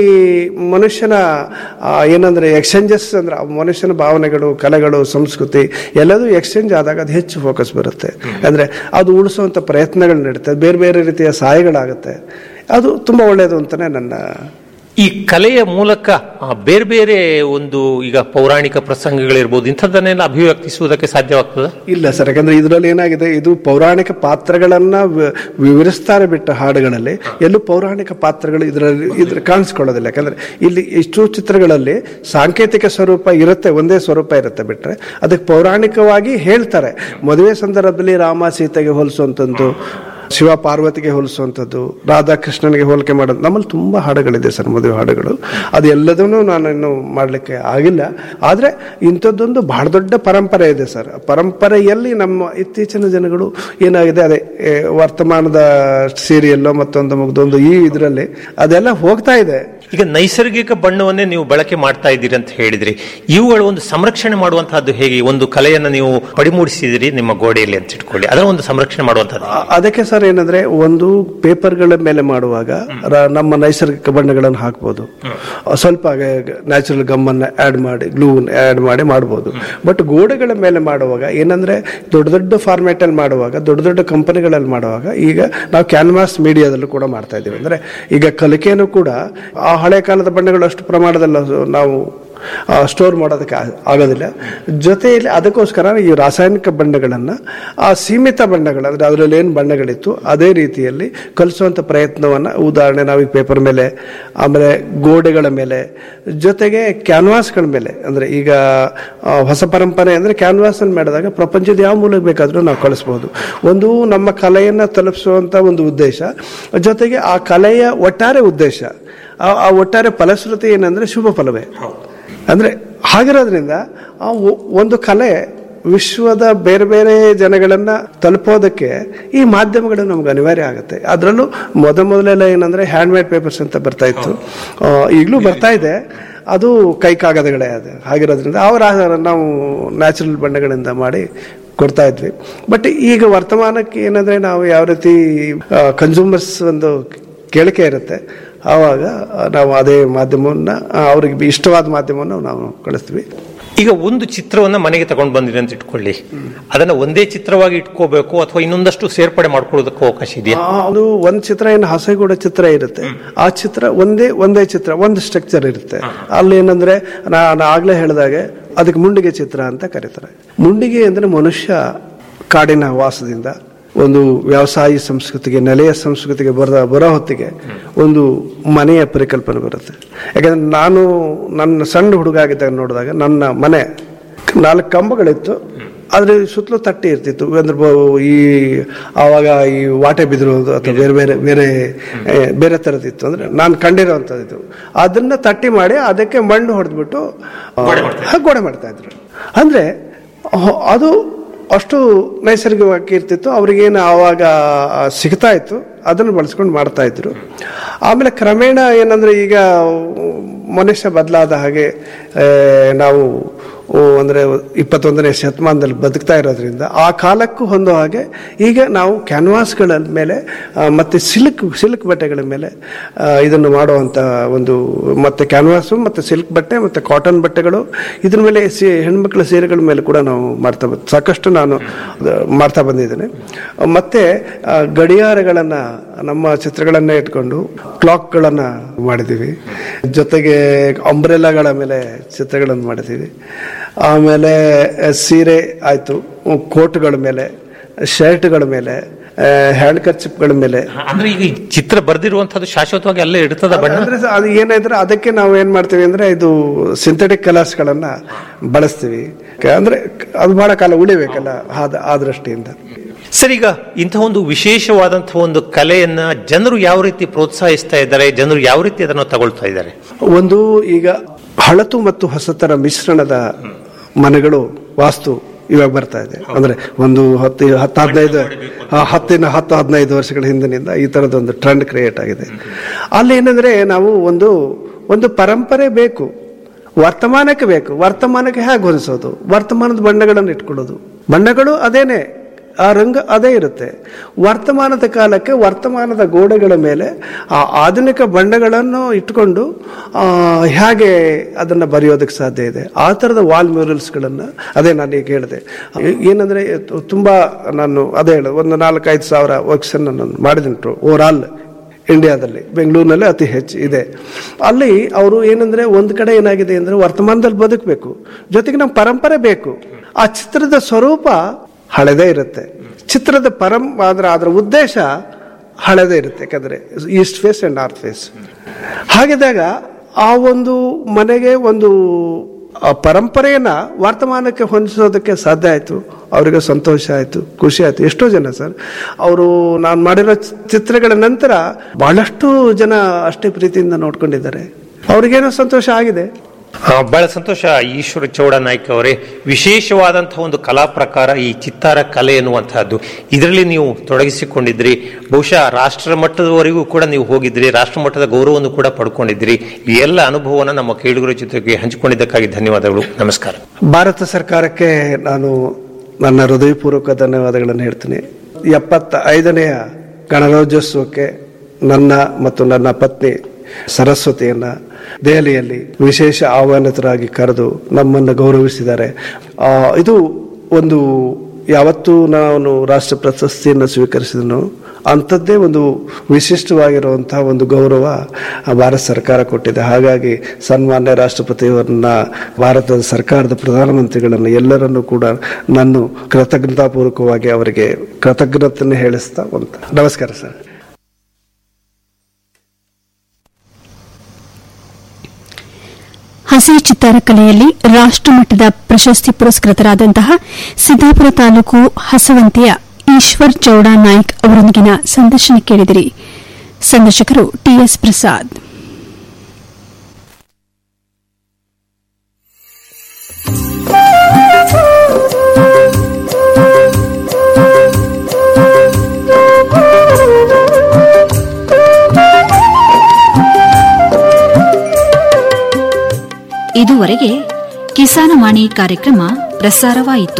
ಮನುಷ್ಯನ ಆ, ಏನಂದ್ರೆ ಎಕ್ಸ್ಚೇಂಜಸ್ ಅಂದ್ರೆ ಆ ಮನುಷ್ಯನ ಭಾವನೆಗಳು ಕಲೆಗಳು ಸಂಸ್ಕೃತಿ ಎಲ್ಲದೂ ಎಕ್ಸ್ಚೇಂಜ್ ಆದಾಗ ಅದು ಹೆಚ್ಚು ಫೋಕಸ್ ಬರುತ್ತೆ ಅಂದ್ರೆ ಅದು ಉಳಿಸುವಂತ ಪ್ರಯತ್ನಗಳು ನಡೀತದೆ ಬೇರೆ ಬೇರೆ ರೀತಿಯ ಸಹಾಯಗಳಾಗುತ್ತೆ ಅದು ತುಂಬಾ ಒಳ್ಳೆಯದು ಅಂತಾನೆ ನನ್ನ ಈ ಕಲೆಯ ಮೂಲಕ ಆ, ಬೇರೆ ಬೇರೆ ಒಂದು ಈಗ ಪೌರಾಣಿಕ ಪ್ರಸಂಗಗಳಿರ್ಬೋದು ಇಂಥದ್ದನ್ನೆಲ್ಲ ಅಭಿವ್ಯಕ್ತಿಸುವುದಕ್ಕೆ ಸಾಧ್ಯವಾಗ್ತದ ಇಲ್ಲ ಸರ್ ಯಾಕಂದ್ರೆ ಇದರಲ್ಲಿ ಏನಾಗಿದೆ ಇದು ಪೌರಾಣಿಕ ಪಾತ್ರಗಳನ್ನ ವಿ- ವಿವರಿಸ್ತಾರೆ ಬಿಟ್ಟ ಹಾಡುಗಳಲ್ಲಿ ಎಲ್ಲೂ ಪೌರಾಣಿಕ ಪಾತ್ರಗಳು ಇದರಲ್ಲಿ ಇದ್ರ ಕಾಣಿಸ್ಕೊಳ್ಳೋದಿಲ್ಲ ಯಾಕಂದ್ರೆ ಇಲ್ಲಿ ಇಷ್ಟು ಚಿತ್ರಗಳಲ್ಲಿ ಸಾಂಕೇತಿಕ ಸ್ವರೂಪ ಇರುತ್ತೆ ಒಂದೇ ಸ್ವರೂಪ ಇರುತ್ತೆ ಬಿಟ್ರೆ ಅದಕ್ಕೆ ಪೌರಾಣಿಕವಾಗಿ ಹೇಳ್ತಾರೆ ಮದುವೆ ಸಂದರ್ಭದಲ್ಲಿ ರಾಮ ಸೀತೆಗೆ ಹೋಲಿಸುವಂಥದ್ದು ಶಿವ ಪಾರ್ವತಿಗೆ ಹೋಲಿಸುವಂಥದ್ದು ರಾಧಾಕೃಷ್ಣನಿಗೆ ಹೋಲಿಕೆ ಮಾಡೋದು ನಮ್ಮಲ್ಲಿ ತುಂಬಾ ಹಾಡುಗಳಿದೆ ಸರ್ ಮದುವೆ ಹಾಡುಗಳು ಅದೆಲ್ಲದನ್ನು ನಾನು ಇನ್ನು ಮಾಡಲಿಕ್ಕೆ ಆಗಿಲ್ಲ ಆದರೆ ಇಂಥದ್ದೊಂದು ಬಹಳ ದೊಡ್ಡ ಪರಂಪರೆ ಇದೆ ಸರ್ ಪರಂಪರೆಯಲ್ಲಿ ನಮ್ಮ ಇತ್ತೀಚಿನ ಜನಗಳು ಏನಾಗಿದೆ ಅದೇ ಏ, ವರ್ತಮಾನದ ಸೀರಿಯಲ್ಲೋ ಮತ್ತೊಂದು ಮುಗ್ದೊಂದು ಈ ಇದರಲ್ಲಿ ಅದೆಲ್ಲ ಹೋಗ್ತಾ ಇದೆ ಈಗ ನೈಸರ್ಗಿಕ ಬಣ್ಣವನ್ನೇ ನೀವು ಬಳಕೆ ಮಾಡ್ತಾ ಇದ್ದೀರಿ ಅಂತ ಹೇಳಿದ್ರಿ ಇವುಗಳ ಒಂದು ಸಂರಕ್ಷಣೆ ಮಾಡುವಂತಹದ್ದು ಹೇಗೆ ಒಂದು ಕಲೆಯನ್ನು ನೀವು ಪಡಿಮೂಡಿಸಿದಿರಿ ನಿಮ್ಮ ಗೋಡೆಯಲ್ಲಿ ಅಂತ ಇಟ್ಕೊಳ್ಳಿ ಅದರ ಒಂದು ಸಂರಕ್ಷಣೆ ಮಾಡುವಂತಹದ್ದು ಆ- ಅದಕ್ಕೆ ಸರ್ ಏನಂದ್ರೆ ಒಂದು ಪೇಪರ್ಗಳ ಮೇಲೆ ಮಾಡುವಾಗ ರ- ನಮ್ಮ ನೈಸರ್ಗಿಕ ಬಣ್ಣಗಳನ್ನು ಹಾಕ್ಬೋದು ಸ್ವಲ್ಪ ನ್ಯಾಚುರಲ್ ಗಮ್ಮನ್ನ ಆಡ್ ಮಾಡಿ ಗ್ಲೂ ಆಡ್ ಮಾಡಿ ಮಾಡ್ಬೋದು ಬಟ್ ಗೋಡೆಗಳ ಮೇಲೆ ಮಾಡುವಾಗ ಏನಂದ್ರೆ ದೊಡ್ಡ ದೊಡ್ಡ ಫಾರ್ಮ್ಯಾಟ್ ಅಲ್ಲಿ ಮಾಡುವಾಗ ದೊಡ್ಡ ದೊಡ್ಡ ಕಂಪನಿಗಳಲ್ಲಿ ಮಾಡುವಾಗ ಈಗ ನಾವು ಕ್ಯಾನ್ವಾಸ್ ಮೀಡಿಯಾದಲ್ಲೂ ಕೂಡ ಮಾಡ್ತಾ ಇದ್ದೀವಿ ಅಂದ್ರೆ ಈಗ ಕಲಿಕೆನೂ ಕೂಡ ಆ ಹಳೆ ಕಾಲದ ಬಣ್ಣಗಳು ಅಷ್ಟು ಪ್ರಮಾಣದಲ್ಲಿ ನಾವು ಸ್ಟೋರ್ ಮಾಡೋದಕ್ಕೆ ಆ- ಆಗೋದಿಲ್ಲ ಜೊತೆಯಲ್ಲಿ ಅದಕ್ಕೋಸ್ಕರ ಈ ರಾಸಾಯನಿಕ ಬಣ್ಣಗಳನ್ನು ಆ ಸೀಮಿತ ಬಣ್ಣಗಳು ಅಂದರೆ ಅದರಲ್ಲಿ ಏನು ಬಣ್ಣಗಳಿತ್ತು ಅದೇ ರೀತಿಯಲ್ಲಿ ಕಲಿಸುವಂಥ ಪ್ರಯತ್ನವನ್ನು ಉದಾಹರಣೆ ನಾವು ಈ ಪೇಪರ್ ಮೇಲೆ ಆಮೇಲೆ ಗೋಡೆಗಳ ಮೇಲೆ ಜೊತೆಗೆ ಕ್ಯಾನ್ವಾಸ್ಗಳ ಮೇಲೆ ಅಂದರೆ ಈಗ ಆ, ಹೊಸ ಪರಂಪರೆ ಅಂದರೆ ಕ್ಯಾನ್ವಾಸ್ ಅನ್ನು ಮಾಡಿದಾಗ ಪ್ರಪಂಚದ ಯಾವ ಮೂಲಕ ಬೇಕಾದರೂ ನಾವು ಕಳಿಸ್ಬೋದು ಒಂದು ನಮ್ಮ ಕಲೆಯನ್ನು ತಲುಪಿಸುವಂಥ ಒಂದು ಉದ್ದೇಶ ಜೊತೆಗೆ ಆ ಕಲೆಯ ಒಟ್ಟಾರೆ ಉದ್ದೇಶ ಆ- ಆ ಒಟ್ಟಾರೆ ಫಲಶ್ರುತಿ ಏನಂದ್ರೆ ಶುಭ ಫಲವೇ ಅಂದ್ರೆ ಹಾಗಿರೋದ್ರಿಂದ ಆ ಒ- ಒಂದು ಕಲೆ ವಿಶ್ವದ ಬೇರೆ ಬೇರೆ ಜನಗಳನ್ನ ತಲುಪೋದಕ್ಕೆ ಈ ಮಾಧ್ಯಮಗಳು ನಮ್ಗೆ ಅನಿವಾರ್ಯ ಆಗುತ್ತೆ ಅದರಲ್ಲೂ ಮೊದ ಮೊದಲೆಲ್ಲ ಏನಂದ್ರೆ ಹ್ಯಾಂಡ್ ಮೇಡ್ ಪೇಪರ್ಸ್ ಅಂತ ಬರ್ತಾ ಇತ್ತು ಆ, ಈಗಲೂ ಬರ್ತಾ ಇದೆ ಅದು ಕೈ ಕಾಗದಗಳೇ ಅದು ಹಾಗಿರೋದ್ರಿಂದ ಅವರ ನಾವು ನ್ಯಾಚುರಲ್ ಬಣ್ಣಗಳಿಂದ ಮಾಡಿ ಕೊಡ್ತಾ ಇದ್ವಿ ಬಟ್ ಈಗ ವರ್ತಮಾನಕ್ಕೆ ಏನಂದ್ರೆ ನಾವು ಯಾವ ರೀತಿ ಕನ್ಸ್ಯೂಮರ್ಸ್ ಒಂದು ಕೇಳಿಕೆ ಇರುತ್ತೆ ಆವಾಗ ನಾವು ಅದೇ ಮಾಧ್ಯಮವನ್ನ ಆ, ಅವ್ರಿಗೆ ಇಷ್ಟವಾದ ಮಾಧ್ಯಮವನ್ನು ನಾವು ಕಳಿಸ್ತೀವಿ ಈಗ ಒಂದು ಚಿತ್ರವನ್ನ ಮನೆಗೆ ತಗೊಂಡು ಬಂದಿರಿ ಅಂತ ಇಟ್ಕೊಳ್ಳಿ ಅದನ್ನ ಒಂದೇ ಚಿತ್ರವಾಗಿ ಇಟ್ಕೋಬೇಕು ಅಥವಾ ಇನ್ನೊಂದಷ್ಟು ಸೇರ್ಪಡೆ ಮಾಡ್ಕೊಳ್ಳೋದಕ್ಕೆ ಅವಕಾಶ ಇದೆಯಾ ಆ, ಅದು ಒಂದ್ ಚಿತ್ರ ಏನು ಹಸೆಗೂಡ ಚಿತ್ರ ಇರುತ್ತೆ ಆ ಚಿತ್ರ ಒಂದೇ ಒಂದೇ ಚಿತ್ರ ಒಂದು ಸ್ಟ್ರಕ್ಚರ್ ಇರುತ್ತೆ ಅಲ್ಲಿ ಏನಂದ್ರೆ ನಾನು ಆಗ್ಲೇ ಹೇಳಿದಾಗೆ ಅದಕ್ಕೆ ಮುಂಡಿಗೆ ಚಿತ್ರ ಅಂತ ಕರೀತಾರೆ ಮುಂಡಿಗೆ ಅಂದ್ರೆ ಮನುಷ್ಯ ಕಾಡಿನ ವಾಸದಿಂದ ಒಂದು ವ್ಯವಸಾಯಿ ಸಂಸ್ಕೃತಿಗೆ ನೆಲೆಯ ಸಂಸ್ಕೃತಿಗೆ ಬರ ಬರೋ ಹೊತ್ತಿಗೆ ಒಂದು ಮನೆಯ ಪರಿಕಲ್ಪನೆ ಬರುತ್ತೆ ಯಾಕಂದ್ರೆ ನಾನು ನನ್ನ ಸಣ್ಣ ಹುಡುಗ ಆಗಿದ್ದಾಗ ನೋಡಿದಾಗ ನನ್ನ ಮನೆ ನಾಲ್ಕು ಕಂಬಗಳಿತ್ತು ಅದ್ರ ಸುತ್ತಲೂ ತಟ್ಟಿ ಇರ್ತಿತ್ತು ಅಂದ್ರೆ ಬ- ಈ ಆವಾಗ ಈ ವಾಟೆ ಬಿದಿರೋದು ಅಥವಾ ಬೇರೆ ಬೇರೆ ಬೇರೆ ಏ, ಬೇರೆ ಥರದಿತ್ತು ಅಂದ್ರೆ ನಾನು ಕಂಡಿರೋವಂಥದ್ದು ಅದನ್ನ ತಟ್ಟಿ ಮಾಡಿ ಅದಕ್ಕೆ ಮಣ್ಣು ಹೊಡೆದ್ಬಿಟ್ಟು ಗೋಡೆ ಮಾಡ್ತಾ ಇದ್ರು ಅಂದ್ರೆ ಅಹ್, ಅದು ಅಷ್ಟು ನೈಸರ್ಗಿಕವಾಗಿ ಇರ್ತಿತ್ತು ಅವ್ರಿಗೇನು ಆವಾಗ ಸಿಗ್ತಾ ಇತ್ತು ಅದನ್ನು ಬಳಸ್ಕೊಂಡು ಮಾಡ್ತಾ ಇದ್ರು ಆಮೇಲೆ ಕ್ರಮೇಣ ಏನಂದ್ರೆ ಈಗ ಮನುಷ್ಯ ಬದಲಾದ ಹಾಗೆ ಆ, ನಾವು ಓ, ಅಂದ್ರೆ ಇಪ್ಪತ್ತೊಂದನೇ ಶತಮಾನದಲ್ಲಿ ಬದುಕ್ತಾ ಇರೋದ್ರಿಂದ ಆ ಕಾಲಕ್ಕೂ ಹೊಂದೋ ಹಾಗೆ ಈಗ ನಾವು ಕ್ಯಾನ್ವಾಸ್ಗಳ ಮೇಲೆ ಆ, ಮತ್ತೆ ಸಿಲ್ಕ್ ಸಿಲ್ಕ್ ಬಟ್ಟೆಗಳ ಮೇಲೆ ಆ, ಇದನ್ನು ಮಾಡುವಂತ ಒಂದು ಮತ್ತೆ ಕ್ಯಾನ್ವಾಸು ಮತ್ತೆ ಸಿಲ್ಕ್ ಬಟ್ಟೆ ಮತ್ತೆ ಕಾಟನ್ ಬಟ್ಟೆಗಳು ಇದ್ರ ಮೇಲೆ ಸಿ ಹೆಣ್ಮಕ್ಳ ಸೀರೆಗಳ ಮೇಲೆ ಕೂಡ ನಾವು ಮಾಡ್ತಾ ಬಂದ್ ಸಾಕಷ್ಟು ನಾನು ಅದು ಮಾಡ್ತಾ ಬಂದಿದ್ದೇನೆ ಮತ್ತೆ ಆ, ಗಡಿಯಾರಗಳನ್ನ ನಮ್ಮ ಚಿತ್ರಗಳನ್ನ ಇಟ್ಕೊಂಡು ಕ್ಲಾಕ್ಗಳನ್ನ ಮಾಡಿದ್ದೀವಿ ಜೊತೆಗೆ ಅಂಬ್ರೆಲಾಗಳ ಮೇಲೆ ಚಿತ್ರಗಳನ್ನು ಮಾಡಿದ್ದೀವಿ ಆಮೇಲೆ ಆ, ಸೀರೆ ಆಯ್ತು ಕೋಟ್ಗಳ ಮೇಲೆ ಶರ್ಟ್ಗಳ ಮೇಲೆ ಹ್ಯಾಂಡ್ ಕರ್ಚಿಪ್ಗಳ ಮೇಲೆ ಅಂದ್ರೆ ಈಗ ಈ ಚಿತ್ರ ಬರ್ದಿರುವಂತದ್ದು ಶಾಶ್ವತವಾಗಿ ಅಲ್ಲೇ ಇರ್ತದ ಬಣ್ಣ ಅಂದ್ರೆ ಅದು ಏನಾದ್ರೆ ಅದಕ್ಕೆ ನಾವು ಏನ್ ಮಾಡ್ತೀವಿ ಅಂದ್ರೆ ಇದು ಸಿಂಥೆಟಿಕ್ ಕಲರ್ಸ್ಗಳನ್ನ ಬಳಸ್ತೀವಿ ಕ- ಅಂದ್ರೆ ಅದು ಬಹಳ ಕಾಲ ಉಳಿಬೇಕಲ್ಲ ಆದ- ಆ ದೃಷ್ಟಿಯಿಂದ ಸರ್ ಈಗ ಇಂತಹ ಒಂದು ವಿಶೇಷವಾದಂತಹ ಒಂದು ಕಲೆಯನ್ನ ಜನರು ಯಾವ ರೀತಿ ಪ್ರೋತ್ಸಾಹಿಸ್ತಾ ಇದ್ದಾರೆ ಜನರು ಯಾವ ರೀತಿ ಅದನ್ನು ತಗೊಳ್ತಾ ಇದ್ದಾರೆ ಒಂದು ಈಗ ಹಳತು ಮತ್ತು ಹೊಸತರ ಮಿಶ್ರಣದ ಮನೆಗಳು ವಾಸ್ತು ಇವಾಗ ಬರ್ತಾ ಇದೆ ಅಂದ್ರೆ ಒಂದು ಹತ್ತು ಹತ್ತು ಹದಿನೈದು ಆ, ಹತ್ತಿನ ಹತ್ತು ಹದಿನೈದು ವರ್ಷಗಳ ಹಿಂದಿನಿಂದ ಈ ತರದೊಂದು ಟ್ರೆಂಡ್ ಕ್ರಿಯೇಟ್ ಆಗಿದೆ ಅಲ್ಲಿ ಏನಂದ್ರೆ ನಾವು ಒಂದು ಒಂದು ಪರಂಪರೆ ಬೇಕು ವರ್ತಮಾನಕ್ಕೆ ಬೇಕು ವರ್ತಮಾನಕ್ಕೆ ಹೇಗೆ ಹೊಂದಿಸೋದು ವರ್ತಮಾನದ ಬಣ್ಣಗಳನ್ನು ಇಟ್ಕೊಳ್ಳೋದು ಬಣ್ಣಗಳು ಅದೇನೆ ಆ ರಂಗ ಅದೇ ಇರುತ್ತೆ ವರ್ತಮಾನದ ಕಾಲಕ್ಕೆ ವರ್ತಮಾನದ ಗೋಡೆಗಳ ಮೇಲೆ ಆ ಆಧುನಿಕ ಬಣ್ಣಗಳನ್ನು ಇಟ್ಕೊಂಡು ಆ, ಹೇಗೆ ಅದನ್ನ ಬರೆಯೋದಕ್ಕೆ ಸಾಧ್ಯ ಇದೆ ಆ ಥರದ ವಾಲ್ ಮ್ಯೂರಲ್ಸ್ಗಳನ್ನು ಅದೇ ನಾನು ಈಗ ಹೇಳಿದೆ ಏನಂದ್ರೆ ತು- ತುಂಬಾ ನಾನು ಅದೇ ಹೇಳ ಒಂದು ನಾಲ್ಕೈದು ಸಾವಿರ ವರ್ಕ್ಸ್ ನಾನು ಮಾಡಿದಿನಿ ಓವರ್ ಆಲ್ ಇಂಡಿಯಾದಲ್ಲಿ ಬೆಂಗಳೂರಿನಲ್ಲಿ ಅತಿ ಹೆಚ್ಚು ಇದೆ ಅಲ್ಲಿ ಅವರು ಏನಂದ್ರೆ ಒಂದು ಕಡೆ ಏನಾಗಿದೆ ಅಂದ್ರೆ ವರ್ತಮಾನದಲ್ಲಿ ಬದುಕಬೇಕು ಜೊತೆಗೆ ನಮ್ಮ ಪರಂಪರೆ ಬೇಕು ಆ ಚಿತ್ರದ ಸ್ವರೂಪ ಹಳೆದೇ ಇರುತ್ತೆ ಚಿತ್ರದ ಪರಂ ಆದ್ರೆ ಅದರ ಉದ್ದೇಶ ಹಳೆದೇ ಇರುತ್ತೆ ಯಾಕಂದ್ರೆ east face and north face ಹಾಗಿದ್ದಾಗ ಆ ಒಂದು ಮನೆಗೆ ಒಂದು ಆ ಪರಂಪರೆಯನ್ನ ವರ್ತಮಾನಕ್ಕೆ ಹೊಂದಿಸೋದಕ್ಕೆ ಸಾಧ್ಯ ಆಯಿತು ಅವರಿಗೆ ಸಂತೋಷ ಆಯಿತು ಖುಷಿ ಆಯಿತು ಎಷ್ಟೋ ಜನ ಸರ್ ಅವರು ನಾನು ಮಾಡಿರೋ ಚಿ- ಚಿತ್ರಗಳ ನಂತರ ಬಹಳಷ್ಟು ಜನ ಅಷ್ಟೇ ಪ್ರೀತಿಯಿಂದ ನೋಡ್ಕೊಂಡಿದ್ದಾರೆ ಅವ್ರಿಗೇನೋ ಸಂತೋಷ ಆಗಿದೆ ಆ, ಬಹಳ ಸಂತೋಷ ಈಶ್ವರ ಚೌಡ ನಾಯ್ಕ ಅವರೇ ವಿಶೇಷವಾದಂತಹ ಒಂದು ಕಲಾ ಪ್ರಕಾರ ಈ ಚಿತ್ತಾರ ಕಲೆ ಎನ್ನುವಂತಹದ್ದು ಇದರಲ್ಲಿ ನೀವು ತೊಡಗಿಸಿಕೊಂಡಿದ್ರಿ ಬಹುಶಃ ರಾಷ್ಟ್ರ ಮಟ್ಟದವರೆಗೂ ಕೂಡ ನೀವು ಹೋಗಿದ್ರಿ ರಾಷ್ಟ್ರ ಮಟ್ಟದ ಗೌರವವನ್ನು ಕೂಡ ಪಡ್ಕೊಂಡಿದ್ರಿ ಈ ಎಲ್ಲ ಅನುಭವವನ್ನು ನಮ್ಮ ಕೇಳುಗರ ಜೊತೆಗೆ ಹಂಚಿಕೊಂಡಿದ್ದಕ್ಕಾಗಿ ಧನ್ಯವಾದಗಳು ನಮಸ್ಕಾರ ಭಾರತ ಸರ್ಕಾರಕ್ಕೆ ನಾನು ನನ್ನ ಹೃದಯಪೂರ್ವಕ ಧನ್ಯವಾದಗಳನ್ನು ಹೇಳ್ತೀನಿ ಎಪ್ಪತ್ತ ಐದನೆಯ ಗಣರಾಜ್ಯೋತ್ಸವಕ್ಕೆ ನನ್ನ ಮತ್ತು ನನ್ನ ಪತ್ನಿ ಸರಸ್ವತಿಯನ್ನ ದೆಹಲಿಯಲ್ಲಿ ವಿಶೇಷ ಆಹ್ವಾನಿತರಾಗಿ ಕರೆದು ನಮ್ಮನ್ನು ಗೌರವಿಸಿದ್ದಾರೆ ಆ, ಇದು ಒಂದು ಯಾವತ್ತೂ ನಾನು ರಾಷ್ಟ್ರ ಪ್ರಶಸ್ತಿಯನ್ನು ಸ್ವೀಕರಿಸಿದನು ಅಂಥದ್ದೇ ಒಂದು ವಿಶಿಷ್ಟವಾಗಿರುವಂತಹ ಒಂದು ಗೌರವ ಆ ಭಾರತ ಸರ್ಕಾರ ಕೊಟ್ಟಿದೆ ಹಾಗಾಗಿ ಸನ್ಮಾನ್ಯ ರಾಷ್ಟ್ರಪತಿಯವರನ್ನ ಭಾರತದ ಸರ್ಕಾರದ ಪ್ರಧಾನಮಂತ್ರಿಗಳನ್ನು ಎಲ್ಲರನ್ನೂ ಕೂಡ ನಾನು ಕೃತಜ್ಞತಾಪೂರ್ವಕವಾಗಿ ಅವರಿಗೆ ಕೃತಜ್ಞತೆಯನ್ನು ಹೇಳಿಸ್ತಾ ಅಂತ ನಮಸ್ಕಾರ ಸರ್ ಹಸಿ ಚಿತ್ತಾರ ಕಲೆಯಲ್ಲಿ ರಾಷ್ಟ್ರಮಟ್ಟದ ಪ್ರಶಸ್ತಿ ಪುರಸ್ಕೃತರಾದಂತಹ ಸಿದ್ದಾಪುರ ತಾಲೂಕು ಹಸವಂತಿಯ ಈಶ್ವರ್ ಚೌಡ ನಾಯ್ಕ್ ಅವರೊಂದಿಗಿನ ಸಂದರ್ಶನ ಕೇಳಿದಿರಿ ಸಂದರ್ಶಕರು ಟಿಎಸ್ ಪ್ರಸಾದ್ ಇದುವರೆಗೆ ಕಿಸಾನವಾಣಿ ಕಾರ್ಯಕ್ರಮ ಪ್ರಸಾರವಾಯಿತು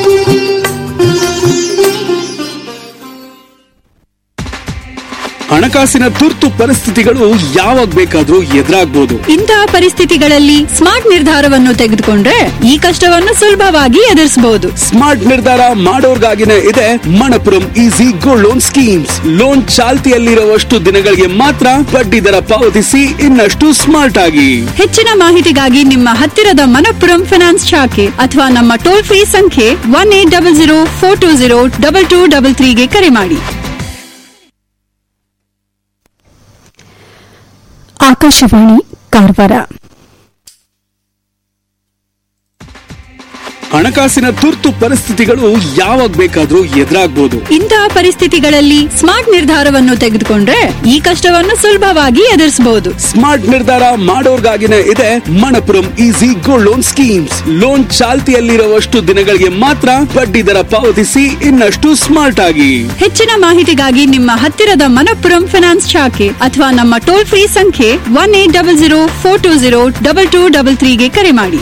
ಹಣಕಾಸು ಹಣಕಾಸಿನ ತುರ್ತು ಪರಿಸ್ಥಿತಿಗಳು ಯಾವಾಗ ಬೇಕಾದ್ರೂ ಎದುರಾಗ್ಬೋದು ಇಂತಹ ಪರಿಸ್ಥಿತಿಗಳಲ್ಲಿ ಸ್ಮಾರ್ಟ್ ನಿರ್ಧಾರವನ್ನು ತೆಗೆದುಕೊಂಡ್ರೆ ಈ ಕಷ್ಟವನ್ನು ಸುಲಭವಾಗಿ ಎದುರಿಸಬಹುದು ಸ್ಮಾರ್ಟ್ ನಿರ್ಧಾರ ಮಾಡೋರ್ಗಾಗಿನೇ ಇದೆ Manappuram easy gold loan schemes loan ಚಾಲ್ತಿಯಲ್ಲಿರುವಷ್ಟು ದಿನಗಳಿಗೆ ಮಾತ್ರ ಬಡ್ಡಿ ದರ ಪಾವತಿಸಿ ಇನ್ನಷ್ಟು ಸ್ಮಾರ್ಟ್ ಆಗಿ ಹೆಚ್ಚಿನ ಮಾಹಿತಿಗಾಗಿ ನಿಮ್ಮ ಹತ್ತಿರದ ಮನಪ್ಪುರಂ ಫೈನಾನ್ಸ್ ಶಾಖೆ ಅಥವಾ ನಮ್ಮ ಟೋಲ್ ಫ್ರೀ ಸಂಖ್ಯೆ one eight double zero four two zero double two double ತ್ರೀಗೆ ಕರೆ ಮಾಡಿ ಆಕಾಶವಾಣಿ ಕಾರವಾರ ಹಣಕಾಸಿನ ತುರ್ತು ಪರಿಸ್ಥಿತಿಗಳು ಯಾವಾಗ ಬೇಕಾದ್ರೂ ಎದುರಾಗ್ಬೋದು ಇಂತಹ ಪರಿಸ್ಥಿತಿಗಳಲ್ಲಿ ಸ್ಮಾರ್ಟ್ ನಿರ್ಧಾರವನ್ನು ತೆಗೆದುಕೊಂಡ್ರೆ ಈ ಕಷ್ಟವನ್ನು ಸುಲಭವಾಗಿ ಎದುರಿಸಬಹುದು ಸ್ಮಾರ್ಟ್ ನಿರ್ಧಾರ ಮಾಡೋರ್ಗಾಗಿನೇ ಇದೆ Manappuram easy gold loan schemes loan ಚಾಲ್ತಿಯಲ್ಲಿರುವಷ್ಟು ದಿನಗಳಿಗೆ ಮಾತ್ರ ಬಡ್ಡಿ ದರ ಪಾವತಿಸಿ ಇನ್ನಷ್ಟು ಸ್ಮಾರ್ಟ್ ಆಗಿ ಹೆಚ್ಚಿನ ಮಾಹಿತಿಗಾಗಿ ನಿಮ್ಮ ಹತ್ತಿರದ ಮನಪ್ಪುರಂ ಫೈನಾನ್ಸ್ ಶಾಖೆ ಅಥವಾ ನಮ್ಮ ಟೋಲ್ ಫ್ರೀ ಸಂಖ್ಯೆ one eight double zero four two zero double two double ತ್ರೀಗೆ ಕರೆ ಮಾಡಿ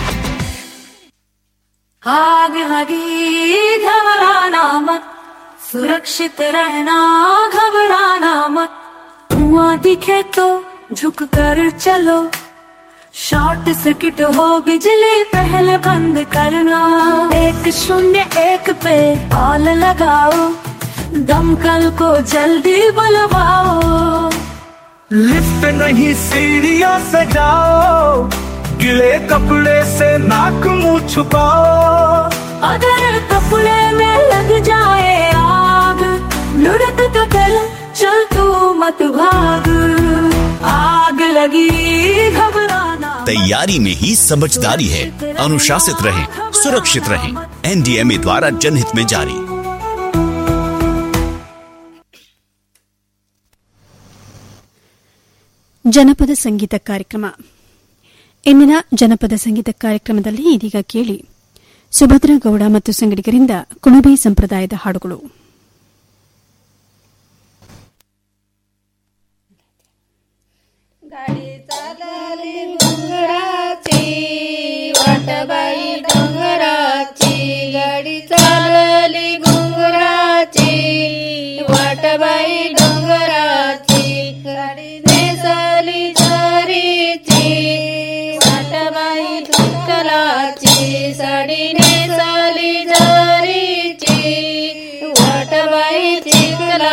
आग लगी घबराना मत सुरक्षित रहना घबराना मत धुआं दिखे तो झुक कर चलो शॉर्ट सर्किट हो बिजली पहले बंद करना एक शून्य एक पे कॉल लगाओ दमकल को जल्दी बुलवाओ लिफ्ट नहीं सीढ़ियों से जाओ गिले कपड़े से नाक मुंह छुपाओ अगर कपड़े में लग जाए आग लुढ़क तो कर चल तू मत भाग आग लगी घबराना तैयारी में ही समझदारी है अनुशासित रहें सुरक्षित रहें एनडीएमए द्वारा जनहित में जारी ಜನಪದ ಸಂಗೀತ ಕಾರ್ಯಕ್ರಮ ಇಂದಿನ ಜನಪದ ಸಂಗೀತ ಕಾರ್ಯಕ್ರಮದಲ್ಲಿ ಇದೀಗ ಕೇಳಿ ಸುಭದ್ರ ಗೌಡ ಮತ್ತು ಸಂಗಡಿಗರಿಂದ ಕುಣಬಿ ಸಂಪ್ರದಾಯದ ಹಾಡುಗಳು गाडी चालली डोंगराची वाटबाई डोंगराची गाडी चालली घुंगराची वाटबाई डोंगराची गाडी नेसली जारीची वाटबाई चिखलाची साडी नेसली जारीची वाटबाई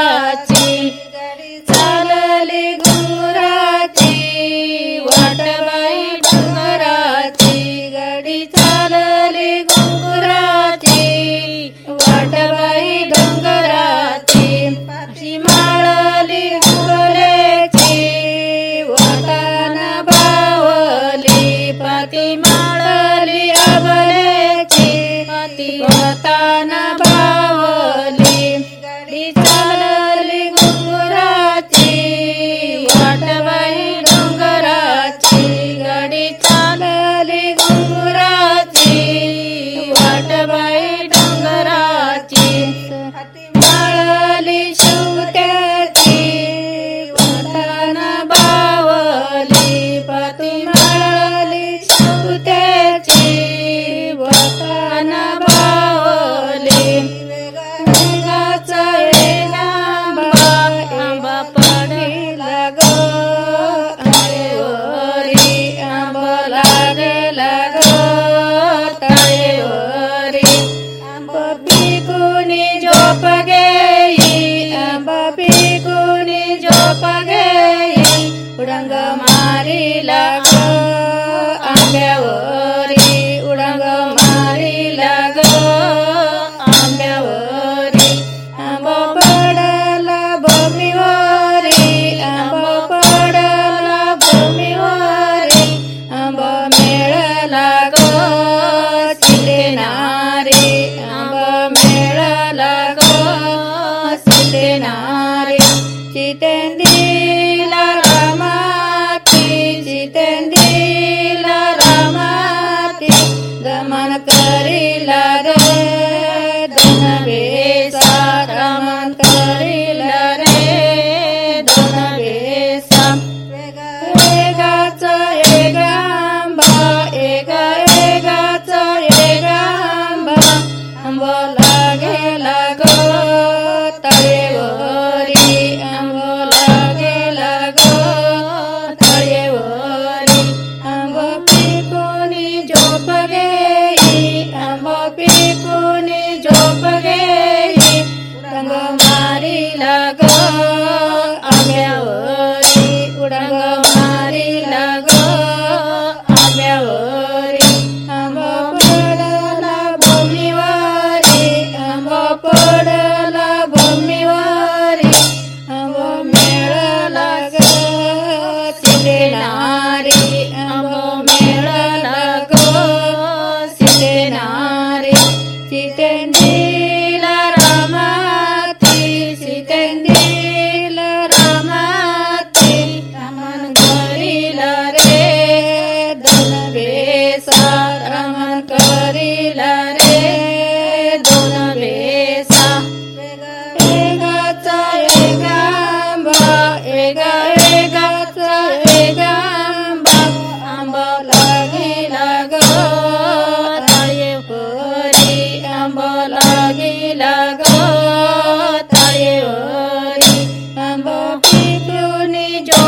चिखलाची गाडी चालली घुंगराची वाटबाई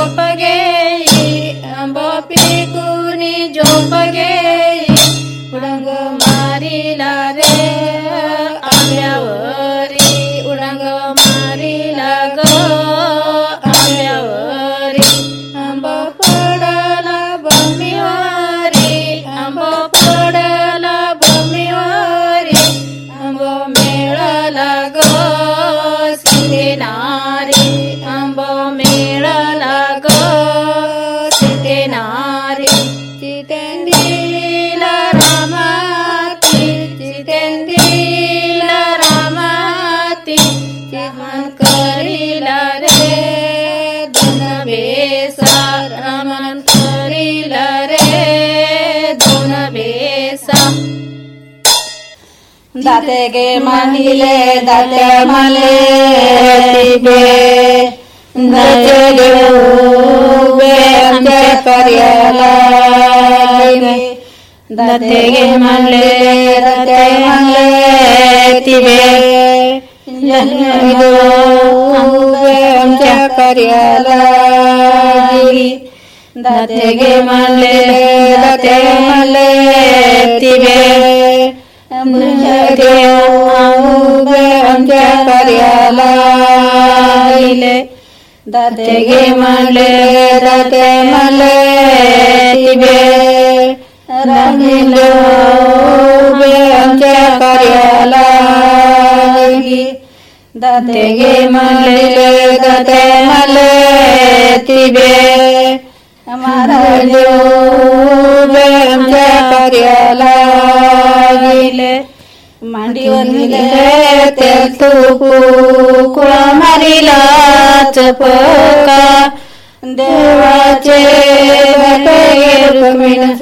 झोप घेई आंबो पिकुनी झोप घेई उडंग मारिला रे आंब्यावरी उडंग मारिला ग आंब्यावरी आंबा पडला बमिवारी आंबा पडला बमिवारी आंबो मेळला ग सिंधेनारी आंबो मेळला ग सिंधेनारी चितेंदीला रामाती चितेंदीला रामाती चिमन करीला रे धन बेसा रमन करीला रे धन बेसा दातेगे मानिले दाते माले तिबे दातेगे उबे अंते पर्याला दातेगे मानले दाते मानले तिबे जन्मगो उबे अंते पर्याला दातेगे मानले दाते मानले तिबे आमच्या कार्याला गेले दातेगे म्हणले दाते म्हणले तिबे राहिलो उभे आमच्या कार्याला गेली दातेगे म्हणले दाते म्हणले तिबे महाराज उभे आमच्या कार्याला गेले मांडीवर दिले ते तूपू कुळा मारिला चपका देवाचे भेटे रुक्मिण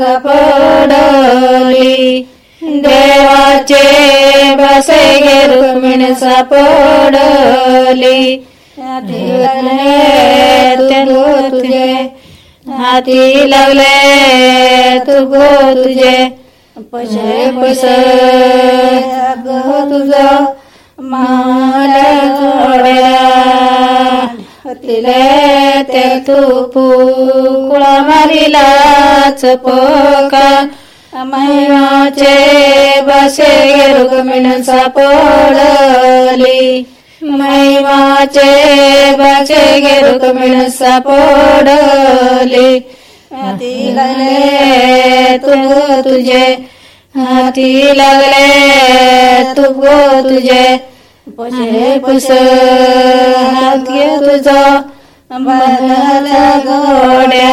सापडली देवाचे बसे गे रुक्मिण सापडली हाती लागले ते तुझे हाती लागले तू गो तुझे पैसे पैसे गो तुझं माला जोड्या तिले ते तू कुळा मारिला चपका मैवाचे बसे रुक्मिण सापडली मैवाचे बसे गे रुक्मिण सापडली हाती लागले तू तुझे हाती लागले तू गो तुझे पशे पस हात घे तुझा बाजाला गोड्या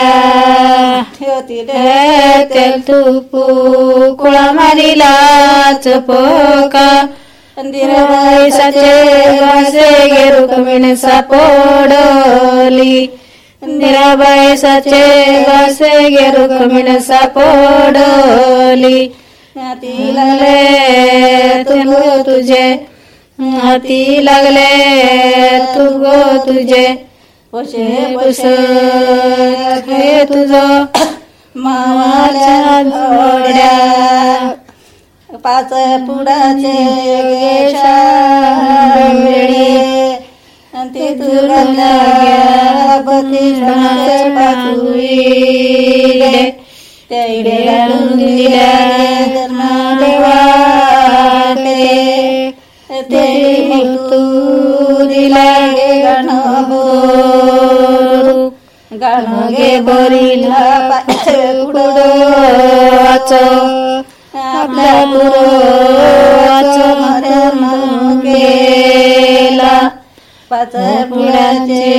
ठेवतीले ते तू कुळा मारिला चपका दिरायसाचे वासे गे रुक्मिण सापडली निराबाईसाचे वासे गे रुक्मिण सापडली हाती लागले तू तुझे हाती लागले तू गो तुझे पशे पश हे तुझं मावाच्या घोड्या पाच पुडाचे गेशांबेळी ते तुरंगा बती पाचुईले त्याईडे घालून दिल्या देवाले ते तू दिला गे गणबोरू गाणं गे बरीला पाचे पुढं आपल्या पुरवाचं मरण गेला पाच पुढाचे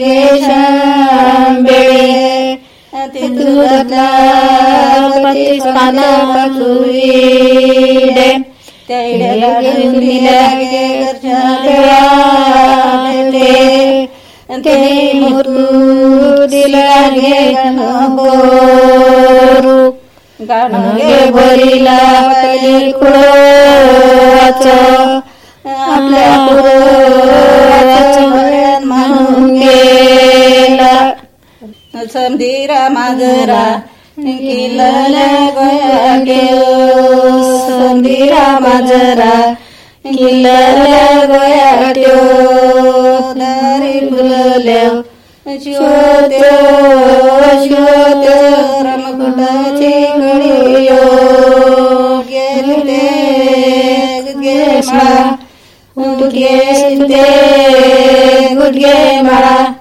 गेशांबेळे तिथुरतला पतिस्थान पाचुईडे त्याईडे लागून दिल्या गे ते मृत्यू दिला गे गणबोरू गाणं गे बरीला पहिले कुळवाचं आपल्या पुरवाचं मरण म्हणून गेला समधीरा माजरा किल्ला गया गे समधीरा माजरा किल्ला गया त्यो दारी फुलल्या शोध्यो शोध्यो रमकुटाची गळियो गेले गे माळा गुडगे गुडगे गुडगे माळा